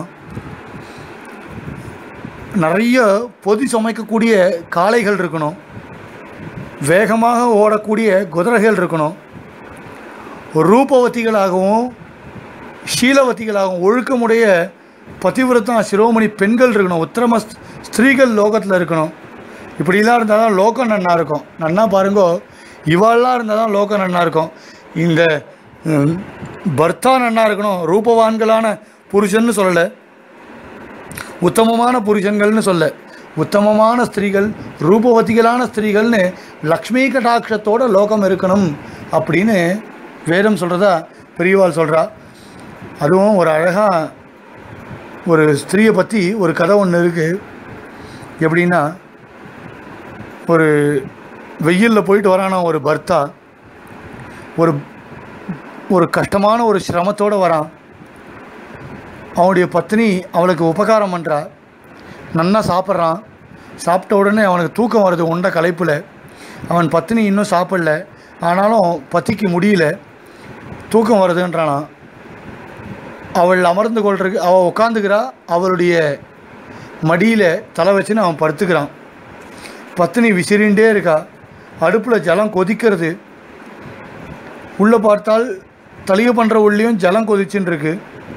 நிறைய பொதி சுமைக்கக்கூடிய காளைகள் இருக்கணும் வேகமாக ஓடக்கூடிய குதிரைகள் இருக்கணும் ரூபவதிகளாகவும் சீலவதிகளாகவும் ஒழுக்கமுடைய பதிவிரதம் சிரோமணி பெண்கள் இருக்கணும் உத்தரம ஸ்த்- ஸ்திரீகள் லோகத்தில் இருக்கணும் இப்படிலாம் இருந்தால் தான் லோகம் நன்னா இருக்கும் நன்னா பாருங்கோ இவாள்லாம் இருந்தால் தான் லோகம் நன்னா இருக்கும் இந்த ம், பர்த்தா நன்னா இருக்கணும் ரூபவான்களான புருஷன்னு சொல்லலை உத்தமமான புருஷன்கள்னு சொல்ல உத்தமமான ஸ்திரீகள் ரூபவதிகளான ஸ்திரீகள்னு லக்ஷ்மி கடாட்சத்தோட லோகம் இருக்கணும் அப்படின்னு வேதம் சொல்கிறதா பெரியவாள் சொல்கிறா அதுவும் ஒரு அழகாக ஒரு ஸ்திரீயை பற்றி ஒரு கதை ஒன்று இருக்குது எப்படின்னா ஒரு வெயிலில் போயிட்டு வரானா ஒரு பர்த்தா ஒரு ஒரு கஷ்டமான ஒரு சிரமத்தோடு வரான் அவனுடைய பத்னி அவளுக்கு உபகாரம் பண்ணுறா நன்னா சாப்பிட்றான் சாப்பிட்ட உடனே அவனுக்கு தூக்கம் வருது உண்ட களைப்பில் அவன் பத்னி இன்னும் சாப்பிடல ஆனாலும் பத்திக்கு முடியல தூக்கம் வருதுன்றானா அவள் அமர்ந்து கொள்றதுக்கு அவள் உட்காந்துக்கிறா அவளுடைய மடியில் தலை வச்சுன்னு அவன் படுத்துக்கிறான் பத்தினி விசிறிண்டே இருக்கா அடுப்பில் ஜலம் கொதிக்கிறது உள்ளே பார்த்தால் தலிகை பண்ணுற உள்ளேயும் ஜலம் கொதிச்சுன்னு இருக்கு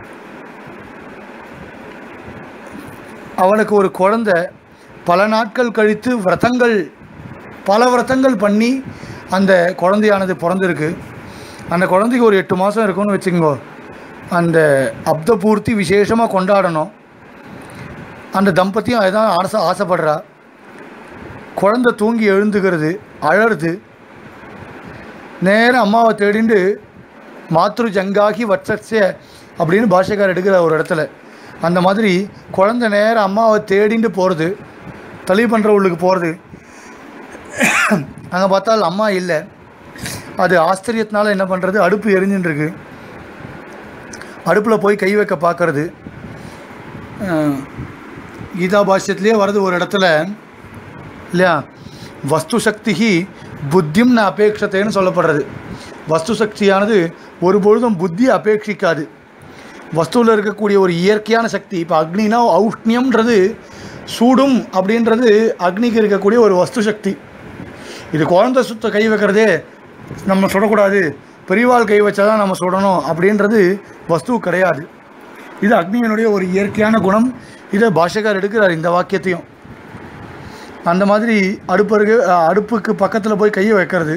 அவனுக்கு ஒரு குழந்தை பல நாட்கள் கழித்து விரதங்கள் பல விரதங்கள் பண்ணி அந்த குழந்தையானது பிறந்திருக்கு அந்த குழந்தைக்கு ஒரு எட்டு மாதம் இருக்கும்னு வச்சுக்கோங்க அந்த அப்த பூர்த்தி விசேஷமாக கொண்டாடணும் அந்த தம்பதியும் அதுதான் ஆசை ஆசைப்படுறா குழந்தை தூங்கி எழுந்துக்கிறது அழறது நேரா அம்மாவை தேடிண்டு மாத்ரு ஜங்காகி வட்சஸ்ய அப்படின்னு பாஷைக்கார் எடுக்கிற ஒரு இடத்துல அந்த மாதிரி குழந்தை நேரா அம்மாவை தேடிண்டு போகிறது தளி பண்ணுறவளுக்கு போகிறது அங்கே பார்த்தால் அம்மா இல்லை அது ஆச்சரியத்தினால என்ன பண்ணுறது அடுப்பு எரிஞ்சுன்னு இருக்கு அடுப்பில் போய் கை வைக்க பார்க்கறது அஹ், கீதா பாஷ்யத்திலே வருது ஒரு இடத்துல இல்லையா வஸ்து சக்தி புத்தியும் ந அபேட்சத்தைன்னு சொல்லப்படுறது வஸ்து சக்தியானது ஒருபொழுதும் புத்தி அபேட்சிக்காது வஸ்துவில் இருக்கக்கூடிய ஒரு இயற்கையான சக்தி இப்போ அக்னினா ஔஷ்ணியம்ன்றது சூடும் அப்படின்றது அக்னிக்கு இருக்கக்கூடிய ஒரு வஸ்து சக்தி இது குழந்தை சுத்த கை வைக்கிறதே நம்ம சுடக்கூடாது பெரியவாள் கை வச்சா தான் நம்ம சுடணும் அப்படின்றது வஸ்து கிடையாது இது அக்னியினுடைய ஒரு இயற்கையான குணம் இதை பாஷகார் எடுக்கிறார் இந்த வாக்கியத்தையும் அந்த மாதிரி அடுப்பருக்கு அடுப்புக்கு பக்கத்தில் போய் கையை வைக்கிறது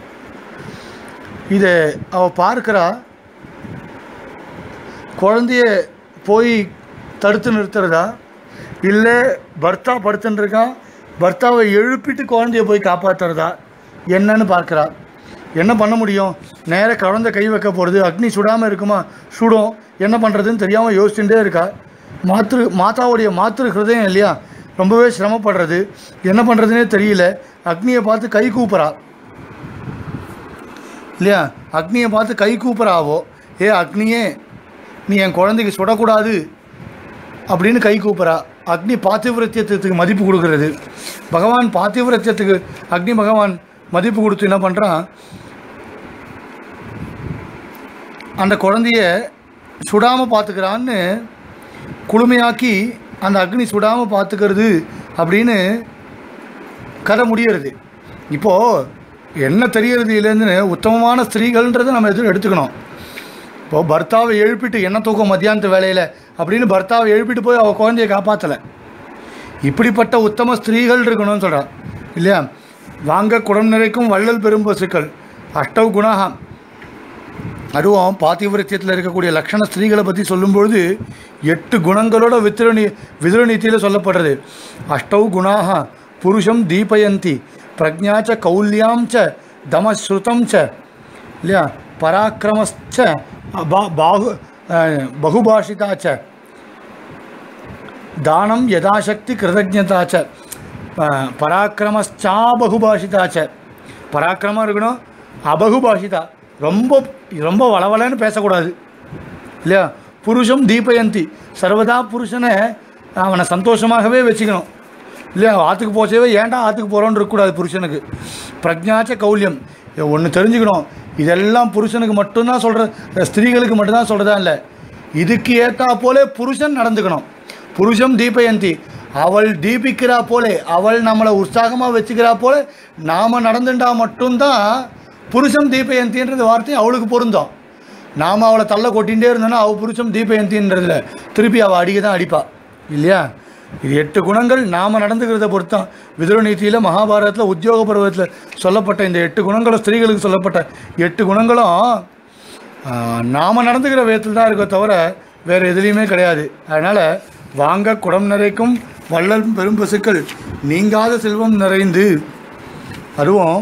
இதை அவ பார்க்கிறா குழந்தைய போய் தடுத்து நிறுத்துறதா இல்லை பர்த்தா படுத்துன்னு இருக்கான் பர்த்தாவை எழுப்பிட்டு குழந்தைய போய் காப்பாற்றுறதா என்னன்னு பார்க்குறா என்ன பண்ண முடியும் நேராக குழந்தை கை வைக்க போகிறது அக்னி சுடாமல் இருக்குமா சுடும் என்ன பண்ணுறதுன்னு தெரியாமல் யோசிச்சுட்டே இருக்கா மாத்ரு மாதாவுடைய மாத்ரு ஹிருதயம் இல்லையா ரொம்பவே சிரமப்படுறது என்ன பண்ணுறதுனே தெரியல அக்னியை பார்த்து கை கூப்புறா இல்லையா அக்னியை பார்த்து கை கூப்புறாவோ ஏ அக்னியே நீ என் குழந்தைக்கு சுடக்கூடாது அப்படின்னு கை கூப்புறா அக்னி பாத்திவிரத்தியத்துக்கு மதிப்பு கொடுக்கறது பகவான் பாத்திவிரத்தியத்துக்கு அக்னி பகவான் மதிப்பு கொடுத்து என்ன பண்ணுறான் அந்த குழந்தைய சுடாமல் பார்த்துக்கிறான்னு குளுமையாக்கி அந்த அக்னி சுடாமல் பார்த்துக்கிறது அப்படின்னு கதை முடியறது இப்போது என்ன தெரியறது இல்லைன்னு உத்தமமான ஸ்திரீகள்ன்றதை நம்ம எதுவும் எடுத்துக்கணும் இப்போது பர்த்தாவை எழுப்பிட்டு என்ன தூக்கம் மத்தியானத்து வேலையில் அப்படின்னு பர்த்தாவை எழுப்பிட்டு போய் அவள் குழந்தைய காப்பாற்றலை இப்படிப்பட்ட உத்தம ஸ்திரீகள் இருக்கணும்னு சொல்கிறான் இல்லையா வாங்க குடம் நிறைக்கும் வள்ளல் பெரும் பசுக்கள் அஷ்டவ் குணாகம் அதுவும் பாத்திவிரத்தியத்தில் இருக்கக்கூடிய லக்ஷண ஸ்திரீகளை பற்றி சொல்லும்பொழுது எட்டு குணங்களோட வித்ரணி விதுரநீதியில் சொல்லப்படுறது அஷ்டவ் குணாக புருஷம் தீபயந்தி பிரஜாச்ச கௌல்யாம் ச தமஸ்ருதம் ச இல்லையா பராக்கிரமச்ச பா- பாகு அஹ், பகுபாஷிதா ச தானம் யதாசக்தி கிருதஜதா ச ப- பராக்கிரமச்சா பகுபாஷிதா ச பராக்கிரமம் இருக்கணும் அபகுபாஷிதா ரொம்ப ரொம்ப வளவலன்னு பேசக்கூடாது இல்லையா புருஷம் தீபயந்தி சர்வதா புருஷனை அவனை சந்தோஷமாகவே வச்சுக்கணும் இல்லையா ஆற்றுக்கு போச்சவே ஏன்டா ஆற்றுக்கு போகிறோன்னு இருக்கக்கூடாது புருஷனுக்கு பிரஜாச்ச கௌல்யம் ஒன்று தெரிஞ்சுக்கணும் இதெல்லாம் புருஷனுக்கு மட்டும்தான் சொல்கிற ஸ்திரீகளுக்கு மட்டும்தான் சொல்கிறதா இல்லை இதுக்கு ஏற்றா போலே புருஷன் நடந்துக்கணும் புருஷம் தீபயந்தி அவள் தீபிக்கிறா போலே அவள் நம்மளை உற்சாகமாக வச்சுக்கிறா போல நாம் நடந்துட்டா மட்டும்தான் புருஷம் தீபயந்தின்றது வார்த்தை அவளுக்கு பொருந்தோம் நாம் அவளை தள்ள கொட்டிகிட்டே இருந்தோன்னா அவள் புருஷம் தீபயந்தின்றதுல திருப்பி அவள் அடிக்க தான் அடிப்பா இல்லையா இது எட்டு குணங்கள் நாம் நடந்துக்கிறத பொறுத்தான் விதுரநீதியில் மகாபாரதத்தில் உத்தியோக பருவத்தில் சொல்லப்பட்ட இந்த எட்டு குணங்களும் ஸ்திரீகளுக்கு சொல்லப்பட்ட எட்டு குணங்களும் நாம் நடந்துக்கிற விதத்தில் தான் இருக்கோ தவிர வேறு எதுலேயுமே கிடையாது அதனால் வாங்க குடம் நிறைக்கும் வள்ளல் பெரும் பசுக்கள் நீங்காத செல்வம் நிறைந்து அதுவும்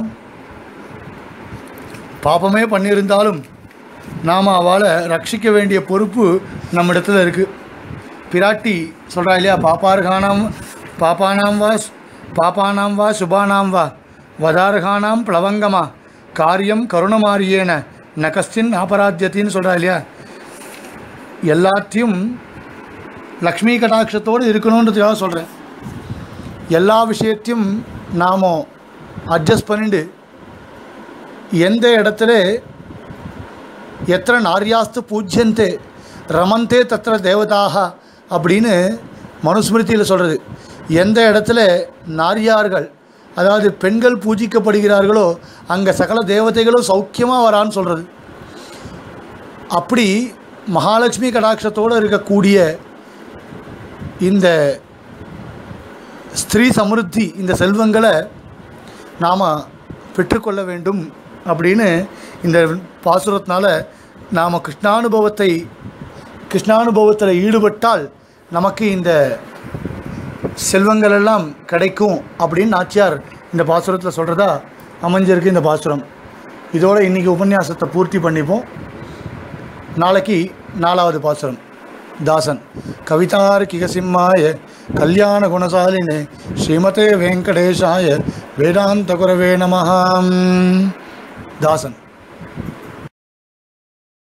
பாப்பமே பண்ணியிருந்தாலும் நாம் அவளை ரட்சிக்க வேண்டிய பொறுப்பு நம்மிடத்தில் இருக்குது பிராட்டி சொல்கிறா இல்லையா பாப்பார்கானாம் பாப்பானாம் வா பாப்பானாம் வா சுபானாம் வா வதார்கானாம் பிளவங்கமா காரியம் கருணமாரியேன நகஸ்தின் அபராத்தியத்தின்னு சொல்கிறா இல்லையா எல்லாத்தையும் லக்ஷ்மி கடாட்சத்தோடு இருக்கணுன்றதுக்காக சொல்கிறேன் எல்லா விஷயத்தையும் நாம் அட்ஜஸ்ட் பண்ணிட்டு எந்த இடத்துல எத்தனை நாரியாஸ்து பூஜ்யந்தே ரமந்தே தத்திர தேவதாக அப்படின்னு மனுஸ்மிருதியில் சொல்கிறது எந்த இடத்துல நாரியார்கள் அதாவது பெண்கள் பூஜிக்கப்படுகிறார்களோ அங்கே சகல தேவதைகளும் சௌக்கியமாக வரான்னு சொல்கிறது அப்படி மகாலட்சுமி கடாட்சத்தோடு இருக்கக்கூடிய இந்த ஸ்திரீ சமிருத்தி இந்த செல்வங்களை நாம் பெற்றுக்கொள்ள வேண்டும் அப்படின்னு இந்த பாசுரத்தினால நாம் கிருஷ்ணானுபவத்தை கிருஷ்ணானுபவத்தில் ஈடுபட்டால் நமக்கு இந்த செல்வங்கள் எல்லாம் கிடைக்கும் அப்படின்னு நாச்சியார் இந்த பாசுரத்தில் சொல்கிறதா அமைஞ்சிருக்கு இந்த பாசுரம் இதோட இன்றைக்கி உபன்யாசத்தை பூர்த்தி பண்ணிப்போம் நாளைக்கு நாலாவது பாசுரம் தாசன் கவிதார்க்கிக சிம்மாய கல்யாண குணசாலினே ஸ்ரீமதே வெங்கடேஷாய வேதாந்த குரவே நமஹாம் தாசன்